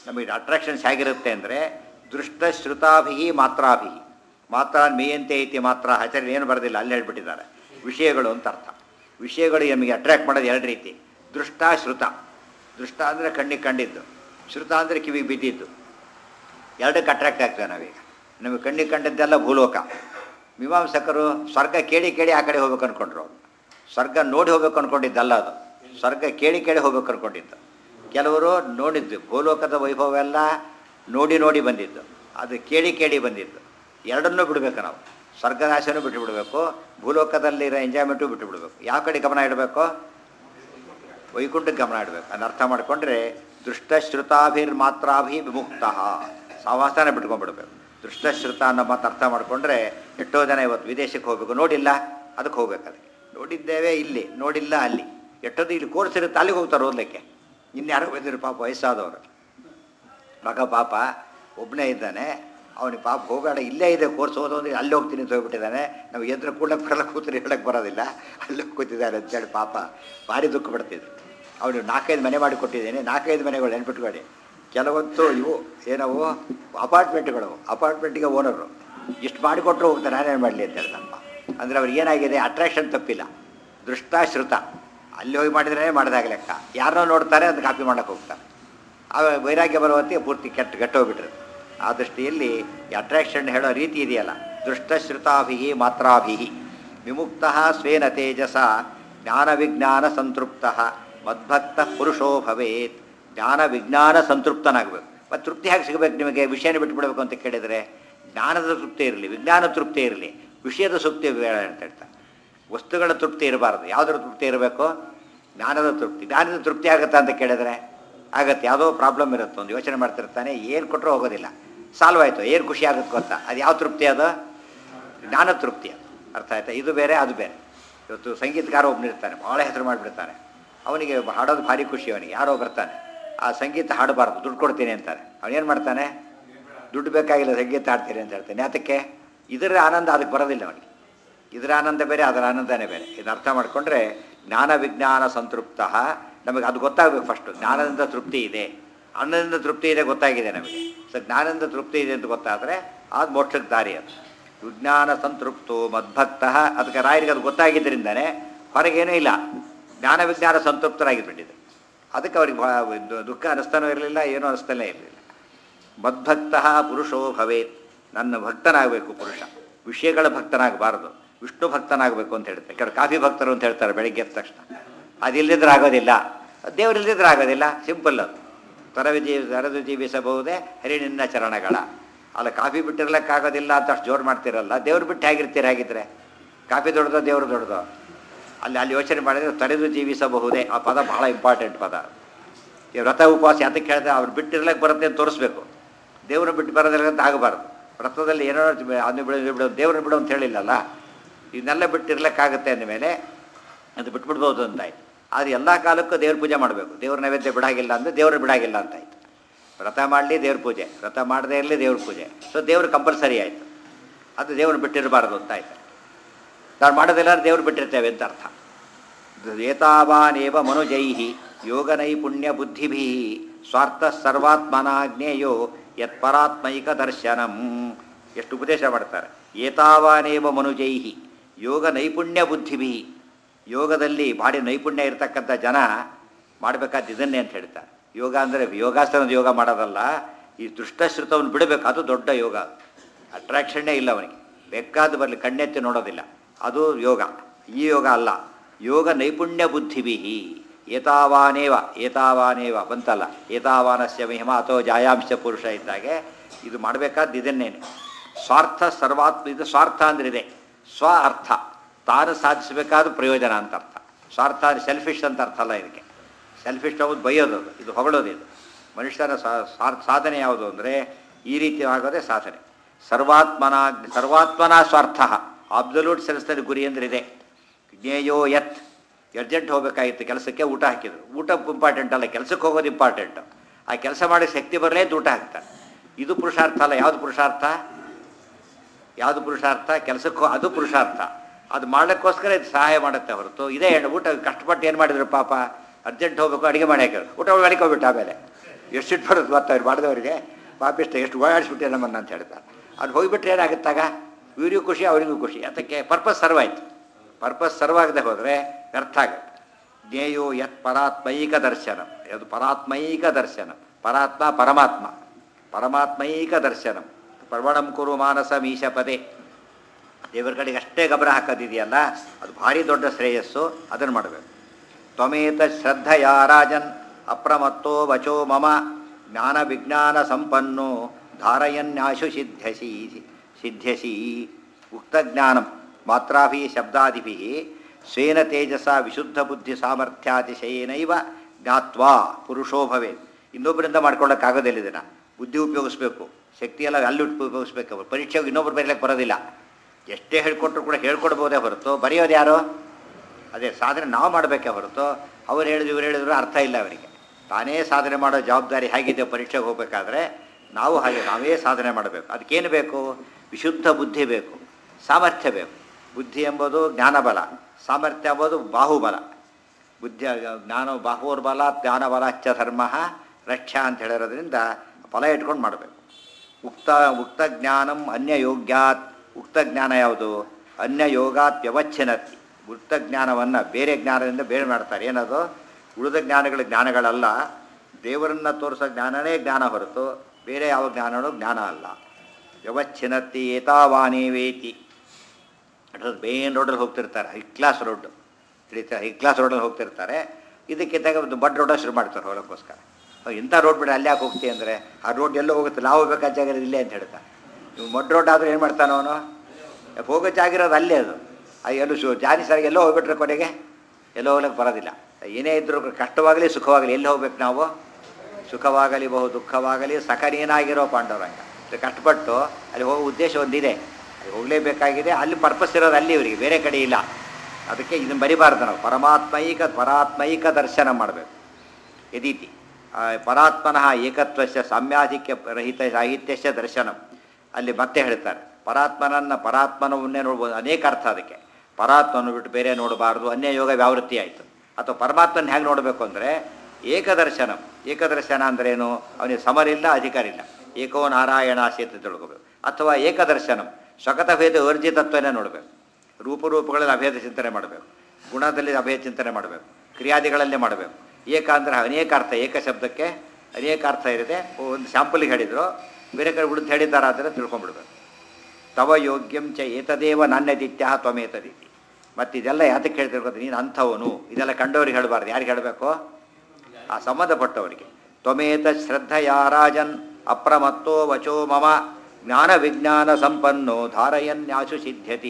ನಮಗೆ ಅಟ್ರಾಕ್ಷನ್ಸ್ ಹೇಗಿರುತ್ತೆ ಅಂದರೆ ದೃಷ್ಟ ಶ್ರುತಾಭಿ ಮಾತ್ರಾಭಿ ಮಾತ್ರ ಮೇಯಂತೆ ಐತಿ ಮಾತ್ರ ಆಚಾರ್ಯ ಏನು ಬರೆದಿಲ್ಲ ಅಲ್ಲಿ ಹೇಳ್ಬಿಟ್ಟಿದ್ದಾರೆ ವಿಷಯಗಳು ಅಂತ ಅರ್ಥ ವಿಷಯಗಳು ನಮಗೆ ಅಟ್ರಾಕ್ಟ್ ಮಾಡೋದು ಎರಡು ರೀತಿ ದೃಷ್ಟ ಶ್ರುತ ದೃಷ್ಟ ಅಂದರೆ ಕಣ್ಣಿಗೆ ಕಂಡಿದ್ದು ಶ್ರುತ ಅಂದರೆ ಕಿವಿಗೆ ಬಿದ್ದಿದ್ದು ಎರಡಕ್ಕೆ ಅಟ್ರಾಕ್ಟ್ ಆಗ್ತೇವೆ ನಾವೀಗ ನಮಗೆ ಕಣ್ಣಿಗೆ ಕಂಡದ್ದೆಲ್ಲ ಭೂಲೋಕ ಮೀಮಾಂಸಕರು ಸ್ವರ್ಗ ಕೇಳಿ ಕೇಳಿ ಆ ಕಡೆ ಹೋಗ್ಬೇಕು ಅನ್ಕೊಂಡ್ರು ಅವ್ರು ಸ್ವರ್ಗ ನೋಡಿ ಹೋಗ್ಬೇಕು ಅನ್ಕೊಂಡಿದ್ದಲ್ಲ ಅದು ಸ್ವರ್ಗ ಕೇಳಿ ಕೇಳಿ ಹೋಗ್ಬೇಕು ಅನ್ಕೊಂಡಿದ್ದು ಕೆಲವರು ನೋಡಿದ್ದು ಭೂಲೋಕದ ವೈಭವ ಎಲ್ಲ ನೋಡಿ ನೋಡಿ ಬಂದಿದ್ದು ಅದು ಕೇಳಿ ಕೇಳಿ ಬಂದಿದ್ದು ಎರಡನ್ನೂ ಬಿಡಬೇಕು ನಾವು ಸ್ವರ್ಗದ ಆಸೆನೂ ಬಿಟ್ಟು ಬಿಡಬೇಕು ಭೂಲೋಕದಲ್ಲಿರೋ ಎಂಜಾಯ್ಮೆಂಟು ಬಿಟ್ಟು ಬಿಡಬೇಕು ಯಾವ ಕಡೆ ಗಮನ ಇಡಬೇಕು ವೈಕುಂಠಕ್ಕೆ ಗಮನ ಇಡಬೇಕು ಅದನ್ನ ಅರ್ಥ ಮಾಡಿಕೊಂಡ್ರೆ ದೃಷ್ಟಶ್ರುತಾಭಿರ್ ಮಾತ್ರಾಭಿ ವಿಮುಕ್ತ ಸಹವಾಸನ ಬಿಟ್ಕೊಂಡ್ಬಿಡ್ಬೇಕು ದೃಷ್ಟಶ್ರುತ ಅನ್ನೋ ಮಾತು ಅರ್ಥ ಮಾಡಿಕೊಂಡ್ರೆ ಎಷ್ಟೋ ಜನ ಇವತ್ತು ವಿದೇಶಕ್ಕೆ ಹೋಗಬೇಕು ನೋಡಿಲ್ಲ ಅದಕ್ಕೆ ಹೋಗ್ಬೇಕು ಅದಕ್ಕೆ ನೋಡಿದ್ದೇವೆ ಇಲ್ಲಿ ನೋಡಿಲ್ಲ ಅಲ್ಲಿ ಎಷ್ಟೊತ್ತು ಇಲ್ಲಿ ಕೋರ್ಸ್ ಇರುತ್ತೆ ಅಲ್ಲಿಗೆ ಹೋಗ್ತಾರೆ ಓದಲಿಕ್ಕೆ ಇನ್ಯಾರು ಬಂದಿರು ಪಾಪ ವಯಸ್ಸಾದವರು ಮಗ ಪಾಪ ಒಬ್ಬನೇ ಇದ್ದಾನೆ ಅವನಿಗೆ ಪಾಪ ಹೋಗಬೇಡ ಇಲ್ಲೇ ಇದೆ ಕೋರ್ಸ್ ಓದೋ ಅಂದ್ರೆ ಅಲ್ಲಿ ಹೋಗ್ತೀನಿ ಅಂತ ಹೋಗ್ಬಿಟ್ಟಿದ್ದಾನೆ ನಾವು ಎದ್ರ ಕೂಡಕ್ಕೆ ಬರಲ್ಲ ಕೂತ್ರೆ ಹೇಳಕ್ಕೆ ಬರೋದಿಲ್ಲ ಅಲ್ಲಿ ಕೂತಿದ್ದಾನೆ ಅಂತೇಳಿ ಪಾಪ ಭಾರಿ ದುಃಖ ಪಡ್ತಿದ್ರು ಅವನು ನಾಲ್ಕೈದು ಮನೆ ಮಾಡಿ ಕೊಟ್ಟಿದ್ದೇನೆ ನಾಲ್ಕೈದು ಮನೆಗಳು ನೆನ್ಪಿಟ್ಕೊಳ್ಳಿ ಕೆಲವೊಂದು ಇವು ಏನವು ಅಪಾರ್ಟ್ಮೆಂಟ್ಗಳು ಅಪಾರ್ಟ್ಮೆಂಟಿಗೆ ಓನರು ಇಷ್ಟು ಮಾಡಿಕೊಟ್ರು ಹೋಗ್ತಾರೆ ನಾನೇನು ಮಾಡಲಿ ಅಂತ ಹೇಳ್ತಪ್ಪ ಅಂದರೆ ಅವ್ರಿಗೆ ಏನಾಗಿದೆ ಅಟ್ರಾಕ್ಷನ್ ತಪ್ಪಿಲ್ಲ ದೃಷ್ಟಾಶ್ರುತ ಅಲ್ಲಿ ಹೋಗಿ ಮಾಡಿದ್ರೆ ಮಾಡಿದಾಗ ಲೆಕ್ಕ ಯಾರನ್ನೋ ನೋಡ್ತಾರೆ ಅದು ಕಾಪಿ ಮಾಡಕ್ಕೆ ಹೋಗ್ತಾರೆ ಆ ವೈರಾಗ್ಯ ಬರೋ ಹೊತ್ತಿಗೆ ಪೂರ್ತಿ ಕೆಟ್ಟ ಕೆಟ್ಟೋಗ್ಬಿಟ್ರು ಆ ದೃಷ್ಟಿಯಲ್ಲಿ ಈ ಅಟ್ರಾಕ್ಷನ್ ಹೇಳೋ ರೀತಿ ಇದೆಯಲ್ಲ ದೃಷ್ಟಶ್ರುತಾಭಿ ಮಾತ್ರಾಭಿ ವಿಮುಕ್ತ ಸ್ವೇನ ತೇಜಸ ಜ್ಞಾನ ವಿಜ್ಞಾನ ಸಂತೃಪ್ತ ಮದ್ಭಕ್ತ ಪುರುಷೋ ಭವೇತ್ ಜ್ಞಾನ ವಿಜ್ಞಾನ ಸಂತೃಪ್ತನಾಗಬೇಕು ಮತ್ತು ತೃಪ್ತಿ ಹೇಗೆ ಸಿಗಬೇಕು ನಿಮಗೆ ವಿಷಯನ ಬಿಟ್ಬಿಡ್ಬೇಕು ಅಂತ ಕೇಳಿದರೆ ಜ್ಞಾನದ ತೃಪ್ತಿ ಇರಲಿ ವಿಜ್ಞಾನ ತೃಪ್ತಿ ಇರಲಿ ವಿಷಯದ ತೃಪ್ತಿ ಬೇಡ ಅಂತ ಹೇಳ್ತಾರೆ ವಸ್ತುಗಳ ತೃಪ್ತಿ ಇರಬಾರ್ದು ಯಾವುದರ ತೃಪ್ತಿ ಇರಬೇಕು ಜ್ಞಾನದ ತೃಪ್ತಿ ಜ್ಞಾನದ ತೃಪ್ತಿ ಆಗುತ್ತಾ ಅಂತ ಕೇಳಿದ್ರೆ ಆಗತ್ತೆ ಯಾವುದೋ ಪ್ರಾಬ್ಲಮ್ ಇರುತ್ತೆ ಒಂದು ಯೋಚನೆ ಮಾಡ್ತಿರ್ತಾನೆ ಏನು ಕೊಟ್ಟರು ಹೋಗೋದಿಲ್ಲ ಸಾಲ್ವ್ ಆಯಿತು ಏನು ಖುಷಿ ಆಗುತ್ತೆ ಗೊತ್ತಾ ಅದು ಯಾವ ತೃಪ್ತಿ ಅದು ಜ್ಞಾನ ತೃಪ್ತಿ ಅದು ಅರ್ಥ ಆಯ್ತಾ ಇದು ಬೇರೆ ಅದು ಬೇರೆ ಇವತ್ತು ಸಂಗೀತಗಾರ ಒಬ್ಬನಿರ್ತಾನೆ ಭಾಳ ಹೆಸರು ಮಾಡಿಬಿಡ್ತಾನೆ ಅವನಿಗೆ ಹಾಡೋದು ಭಾರಿ ಖುಷಿ ಅವನಿಗೆ ಯಾರೋ ಬರ್ತಾನೆ ಆ ಸಂಗೀತ ಹಾಡಬಾರ್ದು ದುಡ್ಡು ಕೊಡ್ತೀನಿ ಅಂತಾನೆ ಅವನೇನು ಮಾಡ್ತಾನೆ ದುಡ್ಡು ಬೇಕಾಗಿಲ್ಲ ಸಂಗೀತ ಹಾಡ್ತೀನಿ ಅಂತ ಹೇಳ್ತಾನೆ ಯಾತಕ್ಕೆ ಇದರ ಆನಂದ ಅದಕ್ಕೆ ಬರೋದಿಲ್ಲ ಅವನಿಗೆ ಇದರ ಆನಂದ ಬೇರೆ ಅದರ ಆನಂದನೇ ಬೇರೆ ಇದನ್ನ ಅರ್ಥ ಮಾಡಿಕೊಂಡ್ರೆ ಜ್ಞಾನ ವಿಜ್ಞಾನ ಸಂತೃಪ್ತ ನಮಗೆ ಅದು ಗೊತ್ತಾಗಬೇಕು ಫಸ್ಟು ಜ್ಞಾನದಿಂದ ತೃಪ್ತಿ ಇದೆ ಅನ್ನದಿಂದ ತೃಪ್ತಿ ಇದೆ ಗೊತ್ತಾಗಿದೆ ನಮಗೆ ಸೊ ಜ್ಞಾನದಿಂದ ತೃಪ್ತಿ ಇದೆ ಅಂತ ಗೊತ್ತಾದರೆ ಅದು ಮೋಕ್ಷಕ್ಕೆ ದಾರಿ ಅದು ವಿಜ್ಞಾನ ಸಂತೃಪ್ತೋ ಮದ್ಭಕ್ತ ಅದಕ್ಕೆ ರಾಯರಿಗೆ ಅದು ಗೊತ್ತಾಗಿದ್ದರಿಂದನೇ ಹೊರಗೇನೂ ಇಲ್ಲ ಜ್ಞಾನ ವಿಜ್ಞಾನ ಸಂತೃಪ್ತರಾಗಿದ್ಬಿಟ್ಟಿದೆ ಅದಕ್ಕೆ ಅವ್ರಿಗೆ ಬಹಳ ಇದು ದುಃಖ ಅನಿಸ್ತಾನೂ ಇರಲಿಲ್ಲ ಏನೂ ಅನಿಸ್ತಾನೇ ಇರಲಿಲ್ಲ ಮದ್ಭಕ್ತ ಪುರುಷೋ ಭವೇತ್ ನನ್ನ ಭಕ್ತನಾಗಬೇಕು ಪುರುಷ ವಿಷಯಗಳ ಭಕ್ತನಾಗಬಾರದು ವಿಷ್ಣು ಭಕ್ತನಾಗಬೇಕು ಅಂತ ಹೇಳ್ತಾರೆ ಕೆಲವು ಕಾಫಿ ಭಕ್ತರು ಅಂತ ಹೇಳ್ತಾರೆ ಬೆಳಗ್ಗೆ ಎದ್ದ ತಕ್ಷಣ ಅದಿಲ್ಲದಿದ್ರೆ ಆಗೋದಿಲ್ಲ ದೇವರಿಲ್ಲದಿದ್ರೆ ಆಗೋದಿಲ್ಲ ಸಿಂಪಲ್ ಅದು ತೊರವಿ ಜೀವಿ ತೊರೆದು ಜೀವಿಸಬಹುದೇ ಹರಿಣಿನ ಚರಣಗಳ ಅಲ್ಲ ಕಾಫಿ ಬಿಟ್ಟಿರ್ಲಿಕ್ಕಾಗೋದಿಲ್ಲ ಅಂತ ಅಷ್ಟು ಜೋರು ಮಾಡ್ತಿರಲ್ಲ ದೇವ್ರು ಬಿಟ್ಟು ಹೇಗಿರ್ತೀರ ಹಾಗಿದ್ರೆ ಕಾಫಿ ದೊಡ್ಡದೋ ದೇವರು ದೊಡ್ಡದೋ ಅಲ್ಲಿ ಅಲ್ಲಿ ಯೋಚನೆ ಮಾಡಿದರೆ ತೊರೆದು ಜೀವಿಸಬಹುದೇ ಆ ಪದ ಬಹಳ ಇಂಪಾರ್ಟೆಂಟ್ ಪದ ಈ ವ್ರತ ಉಪವಾಸ ಯಾತಕ್ಕೆ ಹೇಳಿದ್ರೆ ಅವ್ರು ಬಿಟ್ಟಿರ್ಲಿಕ್ಕೆ ಬರುತ್ತೆ ಅಂತ ತೋರಿಸ್ಬೇಕು ದೇವ್ರನ್ನ ಬಿಟ್ಟು ಬರೋದಿಲ್ಲ ಅಂತ ಆಗಬಾರ್ದು ವ್ರತದಲ್ಲಿ ಏನೋ ಅದನ್ನು ಬಿಡು ಇದು ಬಿಡು ದೇವ್ರನ್ನ ಬಿಡು ಅಂತ ಹೇಳಿಲ್ಲಲ್ಲ ಇದನ್ನೆಲ್ಲ ಬಿಟ್ಟಿರ್ಲಿಕ್ಕಾಗುತ್ತೆ ಅಂದಮೇಲೆ ಅದು ಬಿಟ್ಬಿಡ್ಬೋದು ಅಂತಾಯ್ತು ಆದರೆ ಎಲ್ಲ ಕಾಲಕ್ಕೂ ದೇವ್ರ ಪೂಜೆ ಮಾಡಬೇಕು ದೇವ್ರ ನೈವೇದ್ಯ ಬಿಡಾಗಿಲ್ಲ ಅಂದರೆ ದೇವ್ರ ಬಿಡಾಗಿಲ್ಲ ಅಂತಾಯ್ತು ವ್ರತ ಮಾಡಲಿ ದೇವ್ರ ಪೂಜೆ ವ್ರತ ಮಾಡದೇ ಇರಲಿ ದೇವ್ರ ಪೂಜೆ ಸೊ ದೇವ್ರು ಕಂಪಲ್ಸರಿ ಆಯಿತು ಅದು ದೇವ್ರನ್ನ ಬಿಟ್ಟಿರಬಾರ್ದು ಅಂತ ಆಯ್ತು ನಾವು ಮಾಡೋದೆಲ್ಲ ದೇವ್ರು ಬಿಟ್ಟಿರ್ತೇವೆ ಅಂತ ಅರ್ಥ ಏತಾವಾನೇವ ಮನುಜೈ ಯೋಗ ನೈಪುಣ್ಯ ಬುದ್ಧಿಭಿ ಸ್ವಾರ್ಥ ಸರ್ವಾತ್ಮನ ಜ್ಞೇಯೋ ಯತ್ಪರಾತ್ಮೈಕ ದರ್ಶನಂ ಎಷ್ಟು ಉಪದೇಶ ಮಾಡ್ತಾರೆ ಏತಾವಾನೇವ ಮನುಜೈ ಯೋಗ ನೈಪುಣ್ಯ ಬುದ್ಧಿಭಿ ಯೋಗದಲ್ಲಿ ಭಾರಿ ನೈಪುಣ್ಯ ಇರತಕ್ಕಂಥ ಜನ ಮಾಡಬೇಕಾದ ಇದನ್ನೇ ಅಂತ ಹೇಳ್ತಾರೆ ಯೋಗ ಅಂದರೆ ಯೋಗಾಸನದ ಯೋಗ ಮಾಡೋದಲ್ಲ ಈ ದುಷ್ಟಶ್ರುತವನ್ನು ಬಿಡಬೇಕು ಅದು ದೊಡ್ಡ ಯೋಗ ಅಟ್ರಾಕ್ಷನ್ನೇ ಇಲ್ಲ ಅವನಿಗೆ ಬೇಕಾದ ಬರಲಿ ಕಣ್ಣೆತ್ತಿ ನೋಡೋದಿಲ್ಲ ಅದು ಯೋಗ ಈ ಯೋಗ ಅಲ್ಲ ಯೋಗ ನೈಪುಣ್ಯ ಬುದ್ಧಿಭಿ ಏತಾವಾನೇವ ಏತಾವಾನೇವ ಬಂತಲ್ಲ ಏತಾವಾನಸ್ಯ ಮಹಿಮ ಅಥವಾ ಜಾಯಾಂಶ ಪುರುಷ ಇದ್ದಾಗೆ ಇದು ಮಾಡಬೇಕಾದ್ದು ಇದನ್ನೇನೆ ಸ್ವಾರ್ಥ ಸರ್ವಾತ್ಮ ಇದು ಸ್ವಾರ್ಥ ಅಂದ್ರೆ ಇದೆ ಸ್ವ ಅರ್ಥ ತಾನು ಸಾಧಿಸಬೇಕಾದ ಪ್ರಯೋಜನ ಅಂತ ಅರ್ಥ ಸ್ವಾರ್ಥ ಸೆಲ್ಫಿಶ್ ಅಂತ ಅರ್ಥ ಅಲ್ಲ ಇದಕ್ಕೆ ಸೆಲ್ಫಿಶ್ ಅವ್ದು ಬೈಯೋದು ಅದು ಇದು ಹೊಗಳೋದು ಇದು ಮನುಷ್ಯನ ಸಾ- ಸಾ- ಸಾಧನೆ ಯಾವುದು ಅಂದರೆ ಈ ರೀತಿ ಆಗೋದೇ ಸಾಧನೆ ಸರ್ವಾತ್ಮನ ಸರ್ವಾತ್ಮನ ಸ್ವಾರ್ಥ ಅಬ್ಸಲ್ಯೂಟ್ ಸೆನ್ಸ್ನಲ್ಲಿ ಗುರಿ ಅಂದ್ರೆ ಇದೆ ಜ್ಞೇಯೋ ಯತ್ ಅರ್ಜೆಂಟ್ ಹೋಗಬೇಕಾಗಿತ್ತು ಕೆಲಸಕ್ಕೆ ಊಟ ಹಾಕಿದ್ರು ಊಟ ಇಂಪಾರ್ಟೆಂಟ್ ಅಲ್ಲ ಕೆಲಸಕ್ಕೆ ಹೋಗೋದು ಇಂಪಾರ್ಟೆಂಟ್ ಆ ಕೆಲಸ ಮಾಡಿ ಶಕ್ತಿ ಬರಲೇ ಅಂತ ಊಟ ಹಾಕ್ತಾರೆ ಇದು ಪುರುಷಾರ್ಥ ಅಲ್ಲ ಯಾವುದು ಪುರುಷಾರ್ಥ ಯಾವುದು ಪುರುಷಾರ್ಥ ಕೆಲಸಕ್ಕೂ ಅದು ಪುರುಷಾರ್ಥ ಅದು ಮಾಡಲಿಕ್ಕೋಸ್ಕರ ಇದು ಸಹಾಯ ಮಾಡುತ್ತೆ ಹೊರತು ಇದೇ ಹೇಳು ಊಟ ಕಷ್ಟಪಟ್ಟು ಏನು ಮಾಡಿದ್ರು ಪಾಪ ಅರ್ಜೆಂಟ್ ಹೋಗ್ಬೇಕು ಅಡುಗೆ ಮಾಡಿ ಹಾಕಿದ್ರು ಊಟ ಮಾಡಿಕೊಬಿಟ್ಟು ಆಮೇಲೆ ಎಷ್ಟು ಸಿಟ್ಟು ಬರುತ್ತೆ ಗೊತ್ತಾ ಅವ್ರು ಮಾಡಿದವರಿಗೆ ಪಾಪಿಷ್ಟ ಎಷ್ಟು ಓಡಾಡಿಸ್ಬಿಟ್ಟೆ ನಮ್ಮನ್ನು ಅಂತ ಹೇಳ್ತಾರೆ ಅದು ಹೋಗಿಬಿಟ್ರೆ ಏನಾಗುತ್ತಾಗ ಇವರಿಗೂ ಖುಷಿ ಅವರಿಗೂ ಖುಷಿ ಅದಕ್ಕೆ ಪರ್ಪಸ್ ಸರ್ವ್ ಆಯಿತು ಪರ್ಪಸ್ ಸರ್ವ್ ಆಗದೆ ಹೋದರೆ ವ್ಯರ್ಥ ಆಗುತ್ತೆ ಜ್ಞೇಯೋ ಯತ್ ಪರಾತ್ಮೈಕ ದರ್ಶನ ಅದು ಪರಾತ್ಮೈಕ ದರ್ಶನ ಪರಾತ್ಮ ಪರಮಾತ್ಮ ಪರಮಾತ್ಮೈಕ ದರ್ಶನ ಪ್ರವಣಂ ಕುರು ಮಾನಸ ಮೀಶ ಪದೇ ದೇವರ ಕಡೆಗೆ ಅಷ್ಟೇ ಗಮನ ಹಾಕೋದಿದೆಯಲ್ಲ ಅದು ಭಾರಿ ದೊಡ್ಡ ಶ್ರೇಯಸ್ಸು ಅದನ್ನು ಮಾಡಬೇಕು ತ್ವಮೇತ ಶ್ರದ್ಧೆಯ ರಾಜನ್ ಅಪ್ರಮತ್ತೋ ವಚೋ ಮಮ ಜ್ಞಾನ ವಿಜ್ಞಾನ ಸಂಪನ್ನೋ ಧಾರಯನ್ಯಾಶು ಸಿದ್ಧ್ಯಸಿ ಸಿದ್ಧ್ಯಸಿ ಉಕ್ತಜ್ಞಾನಂ ಮಾತ್ರಾಭಿ ಶಬ್ದಾದಿಭಿ ಸ್ವೇನ ತೇಜಸ ವಿಶುದ್ಧ ಬುದ್ಧಿ ಸಾಮರ್ಥ್ಯಾತಿಶಯೇನೈವ ಜ್ಞಾತ್ವಾ ಪುರುಷೋ ಭವೇತ್ ಇನ್ನೊಬ್ಬರಿಂದ ಮಾಡ್ಕೊಳ್ಳೋಕ್ಕಾಗೋದಿಲ್ಲ ಇದನ್ನು ಬುದ್ಧಿ ಉಪಯೋಗಿಸ್ಬೇಕು ಶಕ್ತಿಯೆಲ್ಲ ಅಲ್ಲಿ ಉಪಯೋಗಿಸ್ಬೇಕು ಪರೀಕ್ಷೆಗೆ ಇನ್ನೊಬ್ರು ಬರೀಲಿಕ್ಕೆ ಬರೋದಿಲ್ಲ ಎಷ್ಟೇ ಹೇಳ್ಕೊಟ್ರು ಕೂಡ ಹೇಳ್ಕೊಡ್ಬೋದೇ ಹೊರತು ಬರೆಯೋದು ಯಾರು ಅದೇ ಸಾಧನೆ ನಾವು ಮಾಡಬೇಕೇ ಹೊರತು ಅವ್ರು ಹೇಳಿದ್ರು ಇವ್ರು ಹೇಳಿದ್ರು ಅರ್ಥ ಇಲ್ಲ ಅವರಿಗೆ ತಾನೇ ಸಾಧನೆ ಮಾಡೋ ಜವಾಬ್ದಾರಿ ಹೇಗಿದೆ ಪರೀಕ್ಷೆಗೆ ಹೋಗಬೇಕಾದ್ರೆ ನಾವು ಹಾಗೆ ನಾವೇ ಸಾಧನೆ ಮಾಡಬೇಕು ಅದಕ್ಕೇನು ಬೇಕು ವಿಶುದ್ಧ ಬುದ್ಧಿ ಬೇಕು ಸಾಮರ್ಥ್ಯ ಬೇಕು ಬುದ್ಧಿ ಎಂಬುದು ಜ್ಞಾನಬಲ ಸಾಮರ್ಥ್ಯ ಎಂಬುದು ಬಾಹುಬಲ ಬುದ್ಧಿ ಜ್ಞಾನ ಬಾಹುರ್ಬಲ ಜ್ಞಾನಬಲಾಚ್ಯ ಧರ್ಮ ರಕ್ಷಾ ಅಂತ ಹೇಳಿರೋದ್ರಿಂದ ಫಲ ಇಟ್ಕೊಂಡು ಮಾಡಬೇಕು ಉಕ್ತ ಉಕ್ತ ಜ್ಞಾನಂ ಅನ್ಯ ಯೋಗ್ಯಾತ್ ಉಕ್ತ ಜ್ಞಾನ ಯಾವುದು ಅನ್ಯ ಯೋಗಾತ್ ವ್ಯವಚ್ಛಿನತಿ ಉಕ್ತ ಜ್ಞಾನವನ್ನು ಬೇರೆ ಜ್ಞಾನದಿಂದ ಬೇರೆ ಮಾಡ್ತಾರೆ ಏನದು ಉಳಿದ ಜ್ಞಾನಗಳ ಜ್ಞಾನಗಳಲ್ಲ ದೇವರನ್ನು ತೋರಿಸೋ ಜ್ಞಾನನೇ ಜ್ಞಾನ ಹೊರತು ಬೇರೆ ಯಾವ ಜ್ಞಾನವೂ ಜ್ಞಾನ ಅಲ್ಲ ವ್ಯವಚ್ಛಿನತಿ ಏತಾವಾನೇ ವೇತಿ ಮೇನ್ ರೋಡಲ್ಲಿ ಹೋಗ್ತಿರ್ತಾರೆ ಹೈ ಕ್ಲಾಸ್ ರೋಡ್ ತಿಳಿತಾ ಹೈ ಕ್ಲಾಸ್ ರೋಡಲ್ಲಿ ಹೋಗ್ತಿರ್ತಾರೆ ಇದಕ್ಕಿದ್ದಾಗ ಒಂದು ಬಡ್ ರೋಡ ಶುರು ಮಾಡ್ತಾರೆ ಹೋಗೋಕ್ಕೋಸ್ಕರ ಇಂಥ ರೋಡ್ ಬಿಡಿ ಅಲ್ಲಿ ಯಾಕೆ ಹೋಗ್ತೀವಿ ಅಂದರೆ ಆ ರೋಡ್ ಎಲ್ಲೋ ಹೋಗುತ್ತೆ ನಾವು ಹೋಗ್ಬೇಕಾದ ಜಾಗ ಇರೋದು ಇಲ್ಲೇ ಅಂತ ಹೇಳ್ತಾರೆ ನೀವು ಮಡ್ ರೋಡ್ ಆದರೂ ಏನು ಮಾಡ್ತಾನೆ ಅವನು ಹೋಗೋ ಜಾಗ ಇರೋದು ಅಲ್ಲೇ ಅದು ಅದು ಎಲ್ಲೂ ಶು ಜಾನಿ ಸರ್ ಎಲ್ಲೋ ಹೋಗ್ಬಿಟ್ರೆ ಕೊನೆಗೆ ಎಲ್ಲೋ ಹೋಗ್ಲಿಕ್ಕೆ ಬರೋದಿಲ್ಲ ಏನೇ ಇದ್ರೂ ಕಷ್ಟವಾಗಲಿ ಸುಖವಾಗಲಿ ಎಲ್ಲಿ ಹೋಗ್ಬೇಕು ನಾವು ಸುಖವಾಗಲಿ ಬಹು ದುಃಖವಾಗಲಿ ಸಖನೀನಾಗಿರೋ ಪಾಂಡವರಂಗ ಇದು ಕಷ್ಟಪಟ್ಟು ಅಲ್ಲಿ ಹೋಗೋ ಉದ್ದೇಶ ಒಂದಿದೆ ಅಲ್ಲಿ ಹೋಗಲೇಬೇಕಾಗಿದೆ ಅಲ್ಲಿ ಪರ್ಪಸ್ ಇರೋದು ಅಲ್ಲಿ ಇವರಿಗೆ ಬೇರೆ ಕಡೆ ಇಲ್ಲ ಅದಕ್ಕೆ ಇದನ್ನು ಬರಿಬಾರ್ದು ನಾವು ಪರಮಾತ್ಮೈಕ ಪರಾತ್ಮೈಕ ದರ್ಶನ ಮಾಡಬೇಕು ಯದೀತಿ ಆ, ಪರಾತ್ಮನಃ ಏಕತ್ವಸ್ಯ ಸಾಮ್ಯಾಧಿಕ್ಯ ರಹಿತ ಸಾಹಿತ್ಯಸ್ಯ ದರ್ಶನ ಅಲ್ಲಿ ಮತ್ತೆ ಹೇಳ್ತಾರೆ ಪರಾತ್ಮನನ್ನ ಪರಾತ್ಮನವನ್ನೇ ನೋಡ್ಬೋದು ಅನೇಕ ಅರ್ಥ ಅದಕ್ಕೆ ಪರಾತ್ಮನ ಬಿಟ್ಟು ಬೇರೆ ನೋಡಬಾರ್ದು ಅನ್ಯ ಯೋಗ ವ್ಯಾವೃತ್ತಿ ಆಯಿತು ಅಥವಾ ಪರಮಾತ್ಮನ ಹೇಗೆ ನೋಡಬೇಕು ಅಂದರೆ ಏಕದರ್ಶನ ಏಕದರ್ಶನ ಅಂದ್ರೇನು ಅವನಿಗೆ ಸಮರಿಲ್ಲ ಅಧಿಕಾರ ಇಲ್ಲ ಏಕೋ ನಾರಾಯಣ ಸೇತು ತಿಳ್ಕೋಬೇಕು ಅಥವಾ ಏಕದರ್ಶನಂ ಸ್ವಗತ ಭೇದ ವರ್ಜಿತತ್ವನೇ ನೋಡಬೇಕು ರೂಪರೂಪಗಳಲ್ಲಿ ಅಭೇದ ಚಿಂತನೆ ಮಾಡಬೇಕು ಗುಣದಲ್ಲಿ ಅಭೇದ ಚಿಂತನೆ ಮಾಡಬೇಕು ಕ್ರಿಯಾದಿಗಳಲ್ಲೇ ಮಾಡಬೇಕು ಏಕ ಅಂದರೆ ಅನೇಕ ಅರ್ಥ ಏಕ ಶಬ್ದಕ್ಕೆ ಅನೇಕ ಅರ್ಥ ಇರುತ್ತೆ ಒಂದು ಸ್ಯಾಂಪಲ್ಗೆ ಹೇಳಿದರು ಬೇರೆ ಕಡೆ ಉಳಿದು ಹೇಳಿದ್ದಾರೆ ಆದರೆ ತಿಳ್ಕೊಂಡ್ಬಿಡ್ಬೇಕು ತವ ಯೋಗ್ಯಂ ಚ ಏತದೇವ ನಾಣ್ಯದಿತ್ಯ ತ್ವಮೇತದಿತಿ ಮತ್ತು ಇದೆಲ್ಲ ಯಾತಕ್ಕೆ ಹೇಳ್ತಿರ್ಬೋದು ನೀನು ಅಂಥವನು ಇದೆಲ್ಲ ಕಂಡವ್ರಿಗೆ ಹೇಳಬಾರ್ದು ಯಾರಿಗೆ ಹೇಳಬೇಕು ಆ ಸಂಬಂಧಪಟ್ಟವರಿಗೆ ತ್ವಮೇತ ಶ್ರದ್ಧೆಯ ರಾಜನ್ ಅಪ್ರಮತ್ತೋ ವಚೋ ಮಮ ಜ್ಞಾನ ವಿಜ್ಞಾನ ಸಂಪನ್ನೋ ಧಾರಯನ್ಯಾಶು ಸಿದ್ಧ್ಯತಿ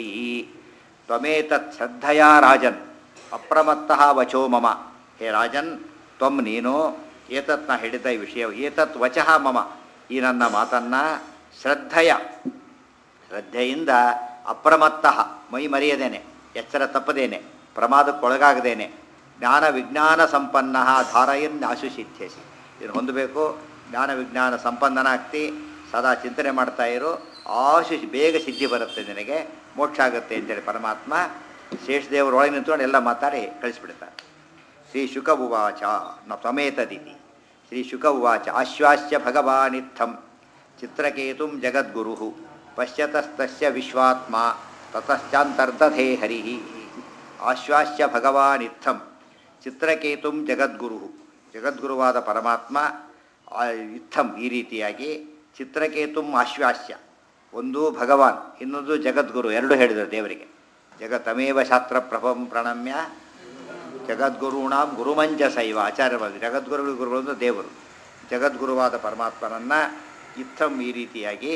ತ್ವಮೇತತ್ ಶ್ರದ್ಧೆಯ ರಾಜನ್ ಅಪ್ರಮತ್ತಃ ವಚೋ ಮಮ ಹೇ ರಾಜನ್ ತ್ವಂ ನೀನು ಏತತ್ ನಾ ಹೇಳಿದ ಈ ವಿಷಯ ಏತತ್ ವಚಃ ಮಮ ಈ ನನ್ನ ಮಾತನ್ನು ಶ್ರದ್ಧೆಯ ಶ್ರದ್ಧೆಯಿಂದ ಅಪ್ರಮತ್ತಃ ಮೈ ಮರೆಯದೇನೆ ಎಚ್ಚರ ತಪ್ಪದೇನೆ ಪ್ರಮಾದಕ್ಕೊಳಗಾಗದೇನೆ ಜ್ಞಾನ ವಿಜ್ಞಾನ ಸಂಪನ್ನ ಧಾರಯನ್ ಆಶು ಸಿದ್ಧಿಸಿ ಇದನ್ನು ಹೊಂದಬೇಕು ಜ್ಞಾನ ವಿಜ್ಞಾನ ಸಂಪನ್ನನಾಗ್ತಿ ಸದಾ ಚಿಂತನೆ ಮಾಡ್ತಾ ಇರು ಆಶು ಬೇಗ ಸಿದ್ಧಿ ಬರುತ್ತೆ ನಿನಗೆ ಮೋಕ್ಷ ಆಗುತ್ತೆ ಅಂತೇಳಿ ಪರಮಾತ್ಮ ಶೇಷದೇವರು ಒಳಗೆ ನಿಂತ್ಕೊಂಡು ಎಲ್ಲ ಮಾತಾಡಿ ಕಳಿಸ್ಬಿಡ್ತಾರೆ ಶ್ರೀ ಶುಕ ಉವಾಚ ನ ತ್ವಮೇತದಿತಿ ಶ್ರೀ ಶುಕ ಉವಾಚ ಆಶ್ವಾಸ್ಯ ಭಗವಾನಿತ್ಥಂ ಚಿತ್ರಕೇತುಂ ಜಗದ್ಗುರು ಪಶ್ಯತಸ್ತಸ್ಯ ವಿಶ್ವಾತ್ಮ ತತಶ್ಚಾಂತರ್ದಧೇ ಹರಿ ಆಶ್ವಾಸ್ಯ ಭಗವಾನಿತ್ಥಂ ಚಿತ್ರಕೇತುಂ ಜಗದ್ಗುರು ಜಗದ್ಗುರುವಾದ ಪರಮಾತ್ಮ ಆ ಇತ್ತಂ ಈ ರೀತಿಯಾಗಿ ಚಿತ್ರಕೇತುಂ ಆಶ್ವಾಸ್ಯ ಒಂದು ಭಗವಾನ್ ಇನ್ನೊಂದು ಜಗದ್ಗುರು ಎರಡು ಹೇಳಿದರು ದೇವರಿಗೆ ಜಗತ್ತಮೇವ ಶಾಸ್ತ್ರ ಪ್ರಭಂ ಪ್ರಣಮ್ಯ ಜಗದ್ಗುರುಣಾಂ ಗುರುಮಂಜಸೈವ ಆಚಾರ್ಯ ಬಂದು ಜಗದ್ಗುರುಗಳು ಗುರುಗಳು ಅಂದ್ರೆ ದೇವರು ಜಗದ್ಗುರುವಾದ ಪರಮಾತ್ಮನನ್ನು ಇತ್ತಂ ಈ ರೀತಿಯಾಗಿ